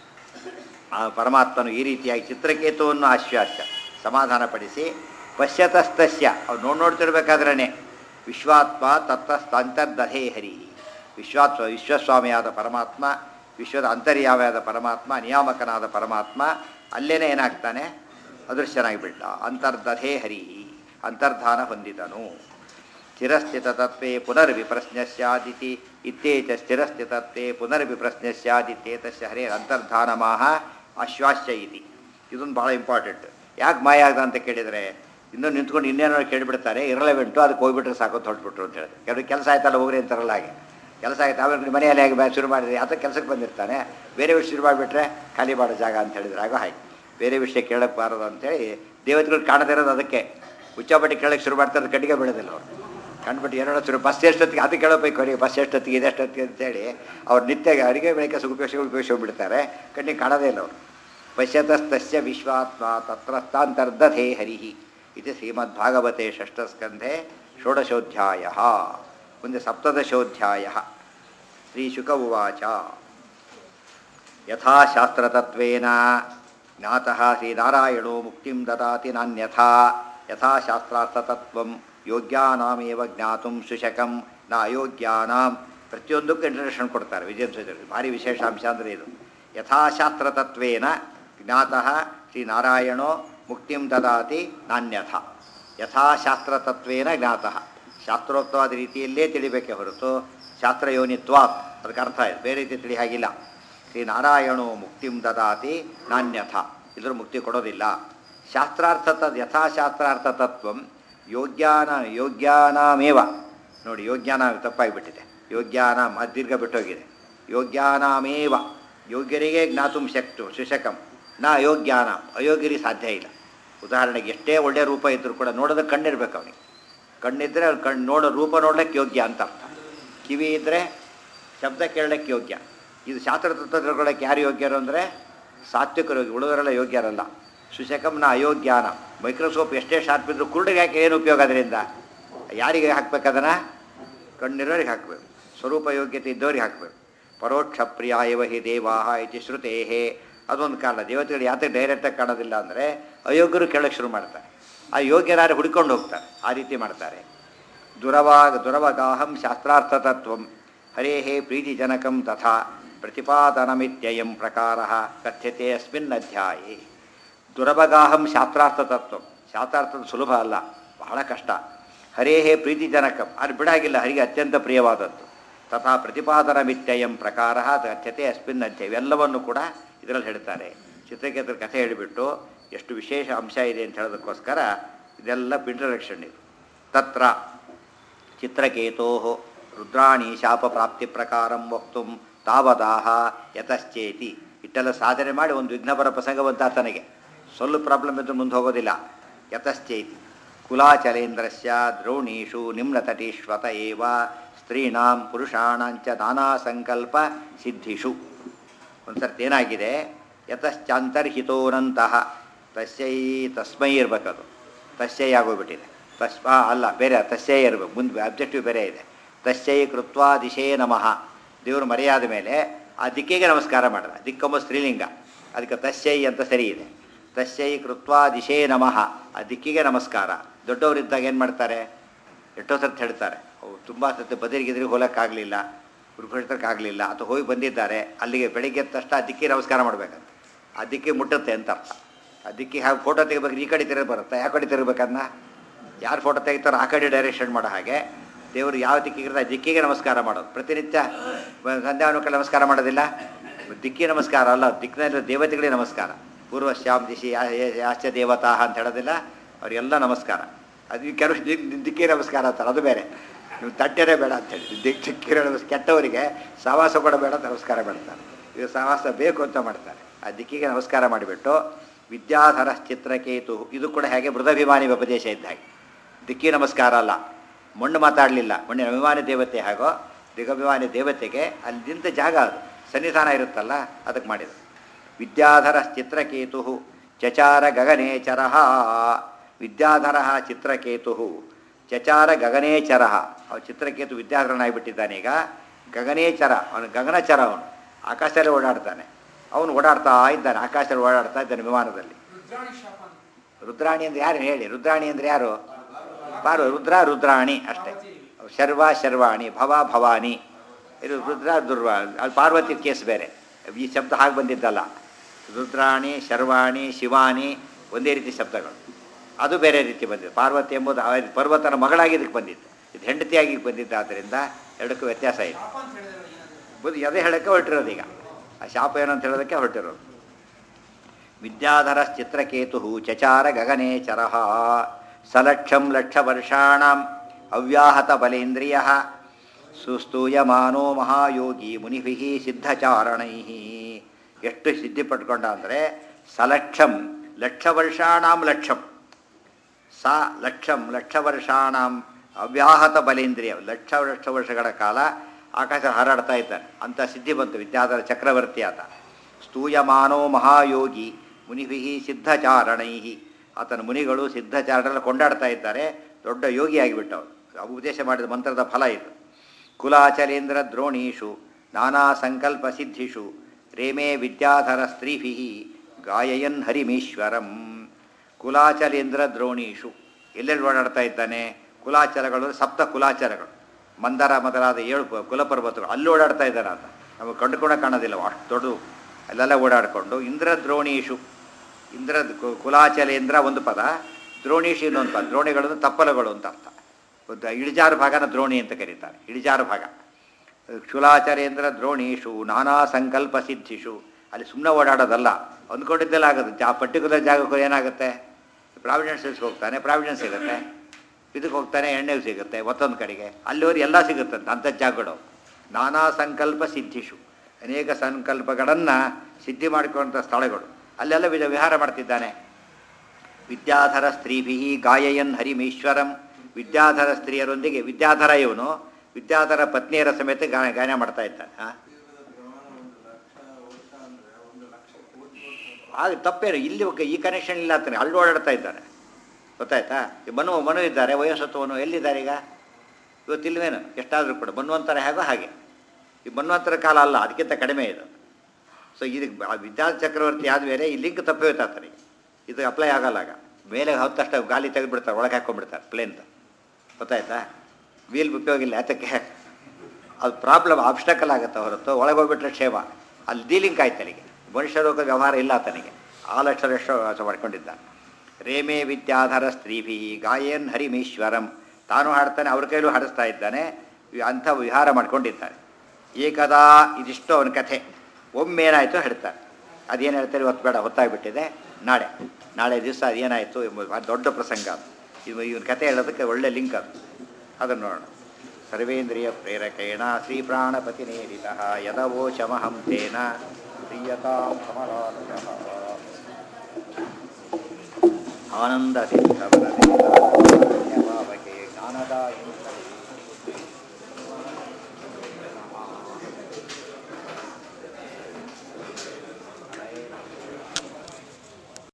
ಆ ಪರಮಾತ್ಮನು ಈ ರೀತಿಯಾಗಿ ಚಿತ್ರಕೇತುವನ್ನು ಆಶ್ವಾಸ್ಯ ಸಮಾಧಾನಪಡಿಸಿ ಪಶ್ಯತಸ್ತಸ್ಯ ಅವ್ರು ನೋಡಿ ನೋಡ್ತಿರ್ಬೇಕಾದ್ರೇ ವಿಶ್ವಾತ್ಮ ತತ್ತಸ್ತಂತರ್ದಹೇ ಹರಿ ವಿಶ್ವಾತ್ಮ ವಿಶ್ವಸ್ವಾಮಿಯಾದ ಪರಮಾತ್ಮ ವಿಶ್ವದ ಅಂತರ್ಯಾಮಿಯಾದ ಪರಮಾತ್ಮ ನಿಯಾಮಕನಾದ ಪರಮಾತ್ಮ ಅಲ್ಲೇನೆ ಏನಾಗ್ತಾನೆ ಅದೃಶ್ಯನಾಗಿಬಿಟ್ಟ ಅಂತರ್ದಧೇ ಹರಿ ಅಂತರ್ಧಾನ ಹೊಂದಿದನು ಸ್ಥಿರಸ್ಥಿತತತ್ವೇ ಪುನರ್ವಿಪ್ರಶ್ನ ಸ್ಯಾದಿತಿ ಇತ್ಯೇಚ ಸ್ಥಿರಸ್ಥಿತತ್ವೇ ಪುನರ್ವಿಪ್ರಶ್ನ ಸ್ಯಾದಿತ್ಯೇತಸ್ಯ ಹರೇ ಅಂತರ್ಧಾನಮಾಹ ಆಶ್ವಾಸ್ಯ ಇತಿ ಇದೊಂದು ಭಾಳ ಇಂಪಾರ್ಟೆಂಟ್ ಯಾಕೆ ಮಾಯ ಆಗ್ದ ಅಂತ ಕೇಳಿದರೆ ಇನ್ನೂ ನಿಂತ್ಕೊಂಡು ಇನ್ನೇನೋ ಕೇಳಿಬಿಡ್ತಾರೆ ಇರಲೆವೆಂಟು ಅದಕ್ಕೆ ಹೋಗ್ಬಿಟ್ರೆ ಸಾಕು ಅಂತ ಹೊರಟ್ಬಿಟ್ರು ಅಂತ ಹೇಳಿದ್ರೆ ಕೆಲವು ಕೆಲಸ ಆಯ್ತಲ್ಲ ಹೋಗ್ರಿ ಅಂತಾರಲ್ಲ ಹಾಗೆ ಕೆಲಸ ಆಗುತ್ತೆ ಆಮೇಲೆ ಮನೆಯಲ್ಲಿ ಹೇಗೆ ಬ- ಶುರು ಮಾಡಿದ್ರೆ ಅದಕ್ಕೆ ಕೆಲಸಕ್ಕೆ ಬಂದಿರ್ತಾನೆ ಬೇರೆ ವಿಷಯ ಶುರು ಮಾಡಿಬಿಟ್ರೆ ಖಾಲಿ ಮಾಡೋ ಜಾಗ ಅಂತ ಹೇಳಿದ್ರೆ ಆಗ ಹಾಗೆ ಬೇರೆ ವಿಷಯ ಕೇಳಕ್ಕೆ ಬಾರದು ಅಂತೇಳಿ ದೇವತೆಗಳು ಕಾಣದೇ ಇರೋದು ಅದಕ್ಕೆ ಉಚ್ಚಾಪಟ್ಟಿ ಕೇಳಕ್ಕೆ ಶುರು ಮಾಡ್ತಾರೆ ಕಟ್ಟಿಗೆ ಬೀಳೋದಿಲ್ಲ ಅವರು ಕಂಡುಬಿಟ್ಟು ಏನೋ ಶುರು ಬಸ್ ಎಷ್ಟೊತ್ತಿಗೆ ಅದು ಕೇಳಬೇಕು ಅವರಿಗೆ ಬಸ್ ಎಷ್ಟೊತ್ತಿಗೆ ಇದೆಷ್ಟೊತ್ತಿಗೆ ಅಂತೇಳಿ ಅವ್ರು ನಿತ್ಯ ಅಡಿಗೆ ಬೆಳಗ್ಗೆ ಉಪಯೋಗ ಉಪಯೋಗಿಸ್ಬಿಡ್ತಾರೆ ಕಣ್ಣಿಗೆ ಕಾಣೋದೇ ಇಲ್ಲ ಅವರು ಪಶ್ಯತಸ್ತಸ್ಯ ವಿಶ್ವಾತ್ಮ ತತ್ರಸ್ತಾಂತರ್ಧತೆ ಹರಿಹಿ ಇದು ಶ್ರೀಮದ್ಭಾಗವತೆ ಷಷ್ಠಸ್ಕಂಧೆ ಷೋಡಶೋಧ್ಯಾಯ ಮುಂದೆ ಸಪ್ತದಶೋಧ್ಯಾಯ ಶ್ರೀಶುಕ ಉವಾಚ ಯಥಾ ಶಾಸ್ತ್ರತತ್ವೇನ ಜ್ಞಾತಃ ಶ್ರೀನಾರಾಯಣೋ ಮುಕ್ತಿಂ ದದಾತಿ ನಾನ್ಯಥಾ ಯಥಾ ಶಾಸ್ತ್ರಾರ್ಥತತ್ವಂ ಯೋಗ್ಯಾನಾಮೇವ ಜ್ಞಾತುಂ ಸುಶಕಂ ನ ಅಯೋಗ್ಯಾನಾಂ ಪ್ರತಿಯೊಂದಕ್ಕೂ ಇಂಟ್ರಡಕ್ಷನ್ ಕೊಡ್ತಾರೆ ವಿಜಯ ಭಾರಿ ವಿಶೇಷ ಅಂಶ ಅಂದರೆ ಇದು ಯಥಾಶಾಸ್ತ್ರತತ್ವೇನ ಜ್ಞಾತಃ ಶ್ರೀನಾರಾಯಣೋ ಮುಕ್ತಿಂ ದದಾತಿ ನಾನ್ಯಥ ಯಥಾಶಾಸ್ತ್ರತತ್ವೇನ ಜ್ಞಾತಃ ಶಾಸ್ತ್ರೋಕ್ತವಾದ ರೀತಿಯಲ್ಲೇ ತಿಳಿಬೇಕೇ ಹೊರತು ಶಾಸ್ತ್ರಯೋನಿತ್ವಾತ್ ಅದಕ್ಕೆ ಅರ್ಥ ಇದೆ ಬೇರೆ ರೀತಿ ತಿಳಿ ಹಾಗಿಲ್ಲ ಶ್ರೀನಾರಾಯಣೋ ಮುಕ್ತಿಂ ದದಾತಿ ನಾನ್ಯಥ ಇದ್ರ ಮುಕ್ತಿ ಕೊಡೋದಿಲ್ಲ ಶಾಸ್ತ್ರಾರ್ಥ ತದ್ ಯಥಾಶಾಸ್ತ್ರಾರ್ಥ ತತ್ವಂ ಯೋಗ್ಯಾನ ಯೋಗ್ಯಾನಾಮೇವ ನೋಡಿ ಯೋಗ್ಯಾನ ತಪ್ಪಾಗಿಬಿಟ್ಟಿದೆ ಯೋಗ್ಯಾನಾಮ್ ಅದು ದೀರ್ಘ ಬಿಟ್ಟೋಗಿದೆ ಯೋಗ್ಯಾನಾಮೇವ ಯೋಗ್ಯರಿಗೆ ಜ್ಞಾತುಂ ಶಕ್ತು ಸುಶಕಂ ನಾ ಅಯೋಗ್ಯಾನ ಅಯೋಗ್ಯರಿಗೆ ಸಾಧ್ಯ ಇಲ್ಲ ಉದಾಹರಣೆಗೆ ಎಷ್ಟೇ ಒಳ್ಳೆಯ ರೂಪ ಇದ್ದರೂ ಕೂಡ ನೋಡೋದಕ್ಕೆ ಕಣ್ಣಿರ್ಬೇಕು ಅವನಿಗೆ ಕಣ್ಣಿದ್ರೆ ಅವ್ನು ಕಣ್ಣು ನೋಡೋ ರೂಪ ನೋಡ್ಲಿಕ್ಕೆ ಯೋಗ್ಯ ಅಂತ ಅರ್ಥ ಕಿವಿ ಇದ್ದರೆ ಶಬ್ದ ಕೇಳಲಿಕ್ಕೆ ಯೋಗ್ಯ ಇದು ಶಾಸ್ತ್ರ ತತ್ವ ತಿಳ್ಕೊಳ್ಳೋಕೆ ಯಾರು ಯೋಗ್ಯರು ಅಂದರೆ ಸಾತ್ವಿಕರು ಯೋಗ್ಯ ಉಳಿದವರೆಲ್ಲ ಯೋಗ್ಯರಲ್ಲ ಸುಶಕಂನ ಅಯೋಗ್ಯಾನ ಮೈಕ್ರೋಸ್ಕೋಪ್ ಎಷ್ಟೇ ಶಾರ್ಪ್ ಇದ್ದರೂ ಕುರುಡಿಗೆ ಹಾಕಿ ಏನು ಉಪಯೋಗ ಅದರಿಂದ ಯಾರಿಗೆ ಹಾಕ್ಬೇಕು ಅದನ್ನು ಕಣ್ಣಿರೋರಿಗೆ ಹಾಕಬೇಕು ಸ್ವರೂಪ ಯೋಗ್ಯತೆ ಇದ್ದವ್ರಿಗೆ ಹಾಕಬೇಕು ಪರೋಕ್ಷ ಪ್ರಿಯ ಇವ ಹಿ ದೇವಾಹ ಇತಿ ಶ್ರುತೇಹೇ ಅದೊಂದು ಕಾರಣ ದೇವತೆಗಳು ಯಾತಕ್ಕೆ ಡೈರೆಕ್ಟಾಗಿ ಕಾಣೋದಿಲ್ಲ ಅಂದರೆ ಅಯೋಗ್ಯರು ಕೇಳೋಕ್ಕೆ ಶುರು ಮಾಡ್ತಾರೆ ಆ ಯೋಗ್ಯರಾರು ಹುಡ್ಕೊಂಡು ಹೋಗ್ತಾರೆ ಆ ರೀತಿ ಮಾಡ್ತಾರೆ ದುರವಾಗ ದುರವಗಾಹಂ ಶಾಸ್ತ್ರಾರ್ಥತತ್ವಂ ಹರೇಹೇ ಪ್ರೀತಿಜನಕಂ ತಥಾ ಪ್ರತಿಪಾದನಮಿತ್ಯಯಂ ಪ್ರಕಾರ ಕಥ್ಯತೆ ಅಸ್ಮಿನ್ ಅಧ್ಯಾಯೇ ದುರವಗಾಹಂ ಶಾಸ್ತ್ರಾರ್ಥತತ್ವಂ ಶಾಸ್ತ್ರಾರ್ಥದ ಸುಲಭ ಅಲ್ಲ ಬಹಳ ಕಷ್ಟ ಹರೇಹೇ ಪ್ರೀತಿಜನಕಂ ಅದು ಬಿಡಾಗಿಲ್ಲ ಹರಿಗೆ ಅತ್ಯಂತ ಪ್ರಿಯವಾದದ್ದು ತಥಾ ಪ್ರತಿಪಾದನಮಿತ್ಯಯಂ ಪ್ರಕಾರ ಕಥ್ಯತೆ ಅಸ್ಮಿನ್ ಅಧ್ಯಾಯ ಇವೆಲ್ಲವನ್ನು ಕೂಡ ಇದರಲ್ಲಿ ಹೇಳ್ತಾರೆ ಚಿತ್ರಕೇತರ ಕಥೆ ಹೇಳಿಬಿಟ್ಟು ಎಷ್ಟು ವಿಶೇಷ ಅಂಶ ಇದೆ ಅಂತ ಹೇಳೋದಕ್ಕೋಸ್ಕರ ಇದೆಲ್ಲ ಇಂಟ್ರಡಕ್ಷನ್ ಇದು ತತ್ರ ಚಿತ್ರಕೇತೋ ರುದ್ರಾಣಿ ಶಾಪ ಪ್ರಾಪ್ತಿ ಪ್ರಕಾರಂ ವಕ್ತು ತಾವದಾಹ ಯತಶ್ಚೇತಿ ಇಟ್ಟೆಲ್ಲ ಸಾಧನೆ ಮಾಡಿ ಒಂದು ವಿಘ್ನಪರ ಪ್ರಸಂಗ ಬಂತ ಆತನಿಗೆ ಸ್ವಲ್ಪ ಪ್ರಾಬ್ಲಮ್ ಇದ್ದು ಮುಂದೆ ಹೋಗೋದಿಲ್ಲ ಯತಶ್ಚೇತಿ ಕುಲಾಚಲೇಂದ್ರಸ್ಯ ದ್ರೋಣೀಷು ನಿಮ್ನತಟೀಶ್ವತ ಏವ ಸ್ತ್ರೀಣಾಂ ಪುರುಷಾಣಾಂಚ ನಾನಾ ಸಂಕಲ್ಪ ಸಿದ್ಧಿಷು ಒಂದು ಸರ್ತಿ ಏನಾಗಿದೆ ಯತಶ್ಚಾಂತರ್ಹಿತೋನಂತಹ ತಸ್ಯೈ ತಸ್ಮೈ ಇರಬೇಕದು ತಸ್ಯೈ ಆಗೋಗ್ಬಿಟ್ಟಿದೆ ತಸ್ಮ ಅಲ್ಲ ಬೇರೆ ತಸ್ಯೈ ಇರಬೇಕು ಮುಂದೆ ಅಬ್ಜೆಕ್ಟಿವ್ ಬೇರೆ ಇದೆ ತಸ್ಯೈ ಕೃತ್ವಾ ದಿಶೇ ನಮಃ ದೇವರು ಮರೆಯಾದ ಮೇಲೆ ಆ ದಿಕ್ಕಿಗೆ ನಮಸ್ಕಾರ ಮಾಡಿದ ದಿಕ್ಕಂಬ ಸ್ತ್ರೀಲಿಂಗ ಅದಕ್ಕೆ ತಸ್ಯೈ ಅಂತ ಸರಿ ಇದೆ ತಸ್ಯೈ ಕೃತ್ವಾ ದಿಶೇ ನಮಃ ಆ ದಿಕ್ಕಿಗೆ ನಮಸ್ಕಾರ ದೊಡ್ಡವರಿದ್ದಾಗ ಏನು ಮಾಡ್ತಾರೆ ಎಷ್ಟೋ ಸರ್ತಿ ಹೇಳ್ತಾರೆ ಅವು ತುಂಬ ಸರ್ತಿ ಬದಿರಿಗಿದ್ರಿಗೆ ಹೋಗಕ್ಕಾಗಲಿಲ್ಲ ಆಗಲಿಲ್ಲ ಅಥವಾ ಹೋಗಿ ಬಂದಿದ್ದಾರೆ ಅಲ್ಲಿಗೆ ಬೆಳಿಗ್ಗೆ ಎದ್ದ ತಕ್ಷಣ ಆ ದಿಕ್ಕಿಗೆ ನಮಸ್ಕಾರ ಮಾಡಬೇಕಂತ ಆ ದಿಕ್ಕಿಗೆ ಮುಟ್ಟುತ್ತೆ ಅಂತ ಅರ್ಥ ಆ ದಿಕ್ಕಿಗೆ ಹಾಗೆ ಫೋಟೋ ತೆಗಿಬೇಕು ಈ ಕಡೆ ತಿರುಗಿ ಬರುತ್ತೆ ಯಾವ ಕಡೆ ತಿರುಗಬೇಕನ್ನ ಯಾರು ಫೋಟೋ ತೆಗಿತಾರೋ ಆ ಕಡೆ ಡೈರೆಕ್ಷನ್ ಮಾಡೋ ಹಾಗೆ ದೇವರು ಯಾವ ದಿಕ್ಕಿಗಿರುತ್ತೆ ಆ ದಿಕ್ಕಿಗೆ ನಮಸ್ಕಾರ ಮಾಡೋದು ಪ್ರತಿನಿತ್ಯ ಬ- ಸಂಧ್ಯಾವನಕ್ಕೆ ನಮಸ್ಕಾರ ಮಾಡೋದಿಲ್ಲ ದಿಕ್ಕಿ ನಮಸ್ಕಾರ ಅಲ್ಲ ದಿಕ್ಕಿನಲ್ಲಿ ದೇವತೆಗಳಿಗೆ ನಮಸ್ಕಾರ ಪೂರ್ವ ಶ್ಯಾಮ್ ದಿಶಿ ಯಾ- ಯಾ- ಯಾಶ್ಚ ದೇವತಾ ಅಂತ ಹೇಳೋದಿಲ್ಲ ಅವರಿಗೆಲ್ಲ ನಮಸ್ಕಾರ ಅದು ಕೆಲವು ದಿಕ್ ದಿಕ್ಕಿ ನಮಸ್ಕಾರ ಅಂತಾರೆ ಅದು ಬೇರೆ ನೀವು ತಟ್ಟೆನೇ ಬೇಡ ಅಂತೇಳಿ ದಿಕ್ ದಿಕ್ಕಿರೋ ನಮಸ್ಕಾರ ಕೆಟ್ಟವರಿಗೆ ಸಹವಾಸ ಕೂಡ ಬೇಡ ಅಂತ ನಮಸ್ಕಾರ ಮಾಡ್ತಾರೆ ಇದು ಸಹವಾಸ ಬೇಕು ಅಂತ ಮಾಡ್ತಾರೆ ಆ ದಿಕ್ಕಿಗೆ ನಮಸ್ಕಾರ ಮಾಡಿಬಿಟ್ಟು ವಿದ್ಯಾಧರ ಚಿತ್ರಕೇತು ಇದು ಕೂಡ ಹೇಗೆ ಮೃದಾಭಿಮಾನಿ ಉಪದೇಶ ಇದ್ದ ಹಾಗೆ ದಿಕ್ಕಿ ನಮಸ್ಕಾರ ಅಲ್ಲ ಮಣ್ಣು ಮಾತಾಡಲಿಲ್ಲ ಮಣ್ಣಿನ ಅಭಿಮಾನಿ ದೇವತೆ ಹಾಗೋ ದಿಗಭಿಮಾನಿ ದೇವತೆಗೆ ಅಲ್ಲಿ ನಿಂತ ಜಾಗ ಅದು ಸನ್ನಿಧಾನ ಇರುತ್ತಲ್ಲ ಅದಕ್ಕೆ ಮಾಡಿದ್ರು ವಿದ್ಯಾಧರ ಚಿತ್ರಕೇತು ಚಚಾರ ಗಗನೇಚರ ವಿದ್ಯಾಧರ ಚಿತ್ರಕೇತು ಚಚಾರ ಗಗನೇಚರ ಅವ ಚಿತ್ರಕೇತು ವಿದ್ಯಾಧರನಾಗಿಬಿಟ್ಟಿದ್ದಾನೆ ಈಗ ಗಗನೇಚರ ಅವನು ಗಗನಚರ ಅವನು ಆಕಾಶದಲ್ಲಿ ಓಡಾಡ್ತಾನೆ ಅವನು ಓಡಾಡ್ತಾ ಇದ್ದಾನೆ ಆಕಾಶದಲ್ಲಿ ಓಡಾಡ್ತಾ ಇದ್ದಾನೆ ವಿಮಾನದಲ್ಲಿ ರುದ್ರಾಣಿ ಅಂದ್ರೆ ಯಾರು ಹೇಳಿ ರುದ್ರಾಣಿ ಅಂದ್ರೆ ಯಾರು ಪಾರು ರುದ್ರ ರುದ್ರಾಣಿ ಅಷ್ಟೇ ಶರ್ವ ಶರ್ವಾಣಿ ಭವ ಭವಾನಿ ಇದು ರುದ್ರ ದುರ್ವ ಅದು ಪಾರ್ವತಿ ಕೇಸ್ ಬೇರೆ ಈ ಶಬ್ದ ಹಾಗೆ ಬಂದಿದ್ದಲ್ಲ ರುದ್ರಾಣಿ ಶರ್ವಾಣಿ ಶಿವಾನಿ ಒಂದೇ ರೀತಿ ಶಬ್ದಗಳು ಅದು ಬೇರೆ ರೀತಿ ಬಂದಿದೆ ಪಾರ್ವತಿ ಎಂಬುದು ಆ ಪರ್ವತನ ಮಗಳಾಗಿ ಇದಕ್ಕೆ ಬಂದಿತ್ತು ಇದು ಹೆಂಡತಿಯಾಗಿ ಬಂದಿದ್ದಾದ್ದರಿಂದ ಎರಡಕ್ಕೂ ವ್ಯತ್ಯಾಸ ಇದೆ ಬುದ್ಧಿ ಅದೇ ಹೇಳೋಕ್ಕೆ ಹೊರಟಿರೋದು ಈಗ ಆ ಶಾಪ ಏನು ಅಂತ ಹೇಳೋದಕ್ಕೆ ಹೊರಟಿರೋದು ವಿದ್ಯಾಧರ ಚಿತ್ರಕೇತು ಚಚಾರ ಗಗನೇಚರ ಸಲಕ್ಷಂ ಲಕ್ಷ ವರ್ಷಾಣ ಅವ್ಯಾಹತ ಬಲೇಂದ್ರಿಯ ಸುಸ್ತೂಯಮಾನೋ ಮಹಾಯೋಗಿ ಮುನಿಭಿ ಸಿದ್ಧಚಾರಣೈ ಎಷ್ಟು ಸಿದ್ಧಿ ಪಟ್ಕೊಂಡ ಅಂದರೆ ಸಲಕ್ಷಂ ಲಕ್ಷ ವರ್ಷಾಣಾಂ ಲಕ್ಷಂ ಸ ಲಕ್ಷಂ ಲಕ್ಷ ವರ್ಷಾಣಾಂ ಅವ್ಯಾಹತ ಬಲೇಂದ್ರಿಯ ಲಕ್ಷ ಲಕ್ಷ ವರ್ಷಗಳ ಕಾಲ ಆಕಾಶ ಹಾರಾಡ್ತಾ ಇದ್ದಾನೆ ಅಂತ ಸಿದ್ಧಿ ಬಂತು ವಿದ್ಯಾಧರ ಚಕ್ರವರ್ತಿ ಆತ ಸ್ತೂಯಮಾನೋ ಮಹಾಯೋಗಿ ಮುನಿಭಿ ಸಿದ್ಧಚಾರಣೈ ಆತನ ಮುನಿಗಳು ಸಿದ್ಧಚಾರಣೆಲ್ಲ ಕೊಂಡಾಡ್ತಾ ಇದ್ದಾರೆ ದೊಡ್ಡ ಯೋಗಿಯಾಗಿಬಿಟ್ಟವರು ಉಪದೇಶ ಮಾಡಿದ ಮಂತ್ರದ ಫಲ ಇದು ಕುಲಾಚಲೇಂದ್ರ ದ್ರೋಣೀಷು ನಾನಾ ಸಂಕಲ್ಪ ಸಿದ್ಧಿಷು ರೇಮೇ ವಿದ್ಯಾಧರ ಸ್ತ್ರೀಭಿ ಗಾಯಯನ್ ಹರಿಮೀಶ್ವರಂ ಕುಲಾಚಲೇಂದ್ರ ದ್ರೋಣೀಷು ಎಲ್ಲೆಲ್ಲಿ ಓಡಾಡ್ತಾ ಇದ್ದಾನೆ ಕುಲಾಚರಗಳು ಸಪ್ತ ಕುಲಾಚರಗಳು ಮಂದರ ಮೊದಲಾದ ಏಳು ಪ- ಕುಲಪರ್ವತಗಳು ಅಲ್ಲಿ ಓಡಾಡ್ತಾ ಇದ್ದಾನೆ ಅಂತ ನಮಗೆ ಕಂಡುಕೊಂಡ ಕಾಣೋದಿಲ್ಲ ಅಷ್ಟು ದೊಡ್ಡದು ಅಲ್ಲೆಲ್ಲ ಓಡಾಡಿಕೊಂಡು ಇಂದ್ರ ದ್ರೋಣೀಷು ಇಂದ್ರ ಕು- ಕುಲಾಚಲೇಂದ್ರ ಒಂದು ಪದ ದ್ರೋಣೀಷು ಇನ್ನೊಂದು ಪದ ದ್ರೋಣಿಗಳು ತಪ್ಪಲಗಳು ಅಂತ ಅರ್ಥ ಒಂದು ಇಳಿಜಾರು ಭಾಗನ ದ್ರೋಣಿ ಅಂತ ಕರೀತಾರೆ ಇಳಿಜಾರು ಭಾಗ ಶುಲಾಚರೇಂದ್ರ ದ್ರೋಣೀಷು ನಾನಾ ಸಂಕಲ್ಪ ಸಿದ್ಧಿಷು ಅಲ್ಲಿ ಸುಮ್ಮನೆ ಓಡಾಡೋದಲ್ಲ ಅಂದ್ಕೊಂಡಿದ್ದೆಲ್ಲ ಆಗುತ್ತೆ ಆ ಪರ್ಟಿಕ್ಯುಲರ್ ಜಾಗಕ್ಕೆ ಏನಾಗುತ್ತೆ ಪ್ರಾವಿಡೆನ್ಸ್ ಹೋಗ್ತಾನೆ ಪ್ರಾವಿಡೆನ್ಸ್ ಸಿಗುತ್ತೆ ಇದಕ್ಕೆ ಹೋಗ್ತಾನೆ ಎಣ್ಣೆಗೆ ಸಿಗುತ್ತೆ ಮತ್ತೊಂದು ಕಡೆಗೆ ಅಲ್ಲಿವರೆಗೆ ಎಲ್ಲ ಸಿಗುತ್ತಂತೆ ಅಂಥ ಜಾಗಗಳು ನಾನಾ ಸಂಕಲ್ಪ ಸಿದ್ಧಿಷು ಅನೇಕ ಸಂಕಲ್ಪಗಳನ್ನು ಸಿದ್ಧಿ ಮಾಡಿಕೊಂಥ ಸ್ಥಳಗಳು ಅಲ್ಲೆಲ್ಲ ವಿಧ ವಿಹಾರ ಮಾಡ್ತಿದ್ದಾನೆ ವಿದ್ಯಾಧರ ಸ್ತ್ರೀಭಿ ಗಾಯಯನ್ ಹರಿಮೀಶ್ವರಂ ವಿದ್ಯಾಧರ ಸ್ತ್ರೀಯರೊಂದಿಗೆ ವಿದ್ಯಾಧರ ಇವನು ವಿದ್ಯಾಧರ ಪತ್ನಿಯರ ಸಮೇತ ಗಾನ ಗಾಯನ ಮಾಡ್ತಾ ಇದ್ದಾನೆ ಆ? ಆಗ ತಪ್ಪೇನು ಇಲ್ಲಿ ಒಬ್ಬ ಈ ಕನೆಕ್ಷನ್ ಇಲ್ಲ ಅಂತಾನೆ ಅಲ್ಲಿ ಓಡಾಡ್ತಾ ಇದ್ದಾನೆ ಗೊತ್ತಾಯ್ತಾ ಈ ಮನು ಮನು ಇದ್ದಾರೆ ವಯಸ್ಸತ್ವನು ಎಲ್ಲಿದ್ದಾರೆ ಈಗ ಇವತ್ತು ಇಲ್ವೇನು ಎಷ್ಟಾದರೂ ಕೂಡ ಮನ್ವಂತರ ಹೇಗೋ ಹಾಗೆ ಈ ಮನ್ವಂತರ ಕಾಲ ಅಲ್ಲ ಅದಕ್ಕಿಂತ ಕಡಿಮೆ ಇದು ಸೊ ಇದಕ್ಕೆ ವಿದ್ಯಾ ಚಕ್ರವರ್ತಿ ಆದಮೇಲೆ ಈ ಲಿಂಕ್ ತಪ್ಪಿ ಹೋಯ್ತು ಆತನಿಗೆ ಇದು ಅಪ್ಲೈ ಆಗಲ್ಲ ಆಗ ಮೇಲೆ ಹತ್ತಷ್ಟು ಗಾಲಿ ತೆಗೆದುಬಿಡ್ತಾರೆ ಒಳಗೆ ಹಾಕ್ಕೊಂಡ್ಬಿಡ್ತಾರೆ ಪ್ಲೇನ್ದು ಗೊತ್ತಾಯ್ತಾ ವೀಲ್ ಉಪಯೋಗ ಇಲ್ಲ ಯಾತಕ್ಕೆ ಅದು ಪ್ರಾಬ್ಲಮ್ ಆಬ್ಸ್ಟಕಲ್ ಆಗುತ್ತೆ ಹೊರತು ಒಳಗೆ ಹೋಗ್ಬಿಟ್ರೆ ಕ್ಷೇಮ ಅಲ್ಲಿ ಡೀಲಿಂಗ್ ಆಯ್ತು ಅಲ್ಲಿಗೆ ಮನುಷ್ಯ ರೋಗ ವ್ಯವಹಾರ ಇಲ್ಲ ಆತನಿಗೆ ಆ ಲಕ್ಷ ಎಷ್ಟು ವಾಸ ಮಾಡ್ಕೊಂಡಿದ್ದ ರೇಮೇ ವಿದ್ಯಾಧರ ಸ್ತ್ರೀಭಿ ಗಾಯನ್ ಹರಿಮೀಶ್ವರಂ ತಾನು ಹಾಡ್ತಾನೆ ಅವ್ರ ಕೈಲೂ ಹಾಡಿಸ್ತಾ ಇದ್ದಾನೆ ಇವ್ ಅಂಥ ವಿಹಾರ ಮಾಡ್ಕೊಂಡಿದ್ದಾನೆ ಏಕದಾ ಇದಿಷ್ಟು ಅವನ ಕಥೆ ಒಮ್ಮೆ ಏನಾಯಿತು ಹೇಳ್ತಾರೆ ಅದೇನು ಹೇಳ್ತಾರೆ ಇವತ್ತು ಬೇಡ ಹೊತ್ತಾಗ್ಬಿಟ್ಟಿದೆ ನಾಳೆ ನಾಳೆ ದಿವಸ ಅದೇನಾಯಿತು ಎಂಬ ದೊಡ್ಡ ಪ್ರಸಂಗ ಅದು ಇದು ಇವನ ಕಥೆ ಹೇಳೋದಕ್ಕೆ ಒಳ್ಳೆ ಲಿಂಕ್ ಅದು ಅದನ್ನು ನೋಡೋಣ ಸರ್ವೇಂದ್ರಿಯ ಪ್ರೇರಕೇಣ ಶ್ರೀ ಪ್ರಾಣಪತಿನೇರಿತ ಯದವೋಚಮಹಂ ತೇನ ಪ್ರಿಯತಾಂ ಕಮಲಾಲಯಃ ಆನಂದ ಸಿದ್ಧವರದೇ ಜ್ಞಾನದಾಯಿನಿ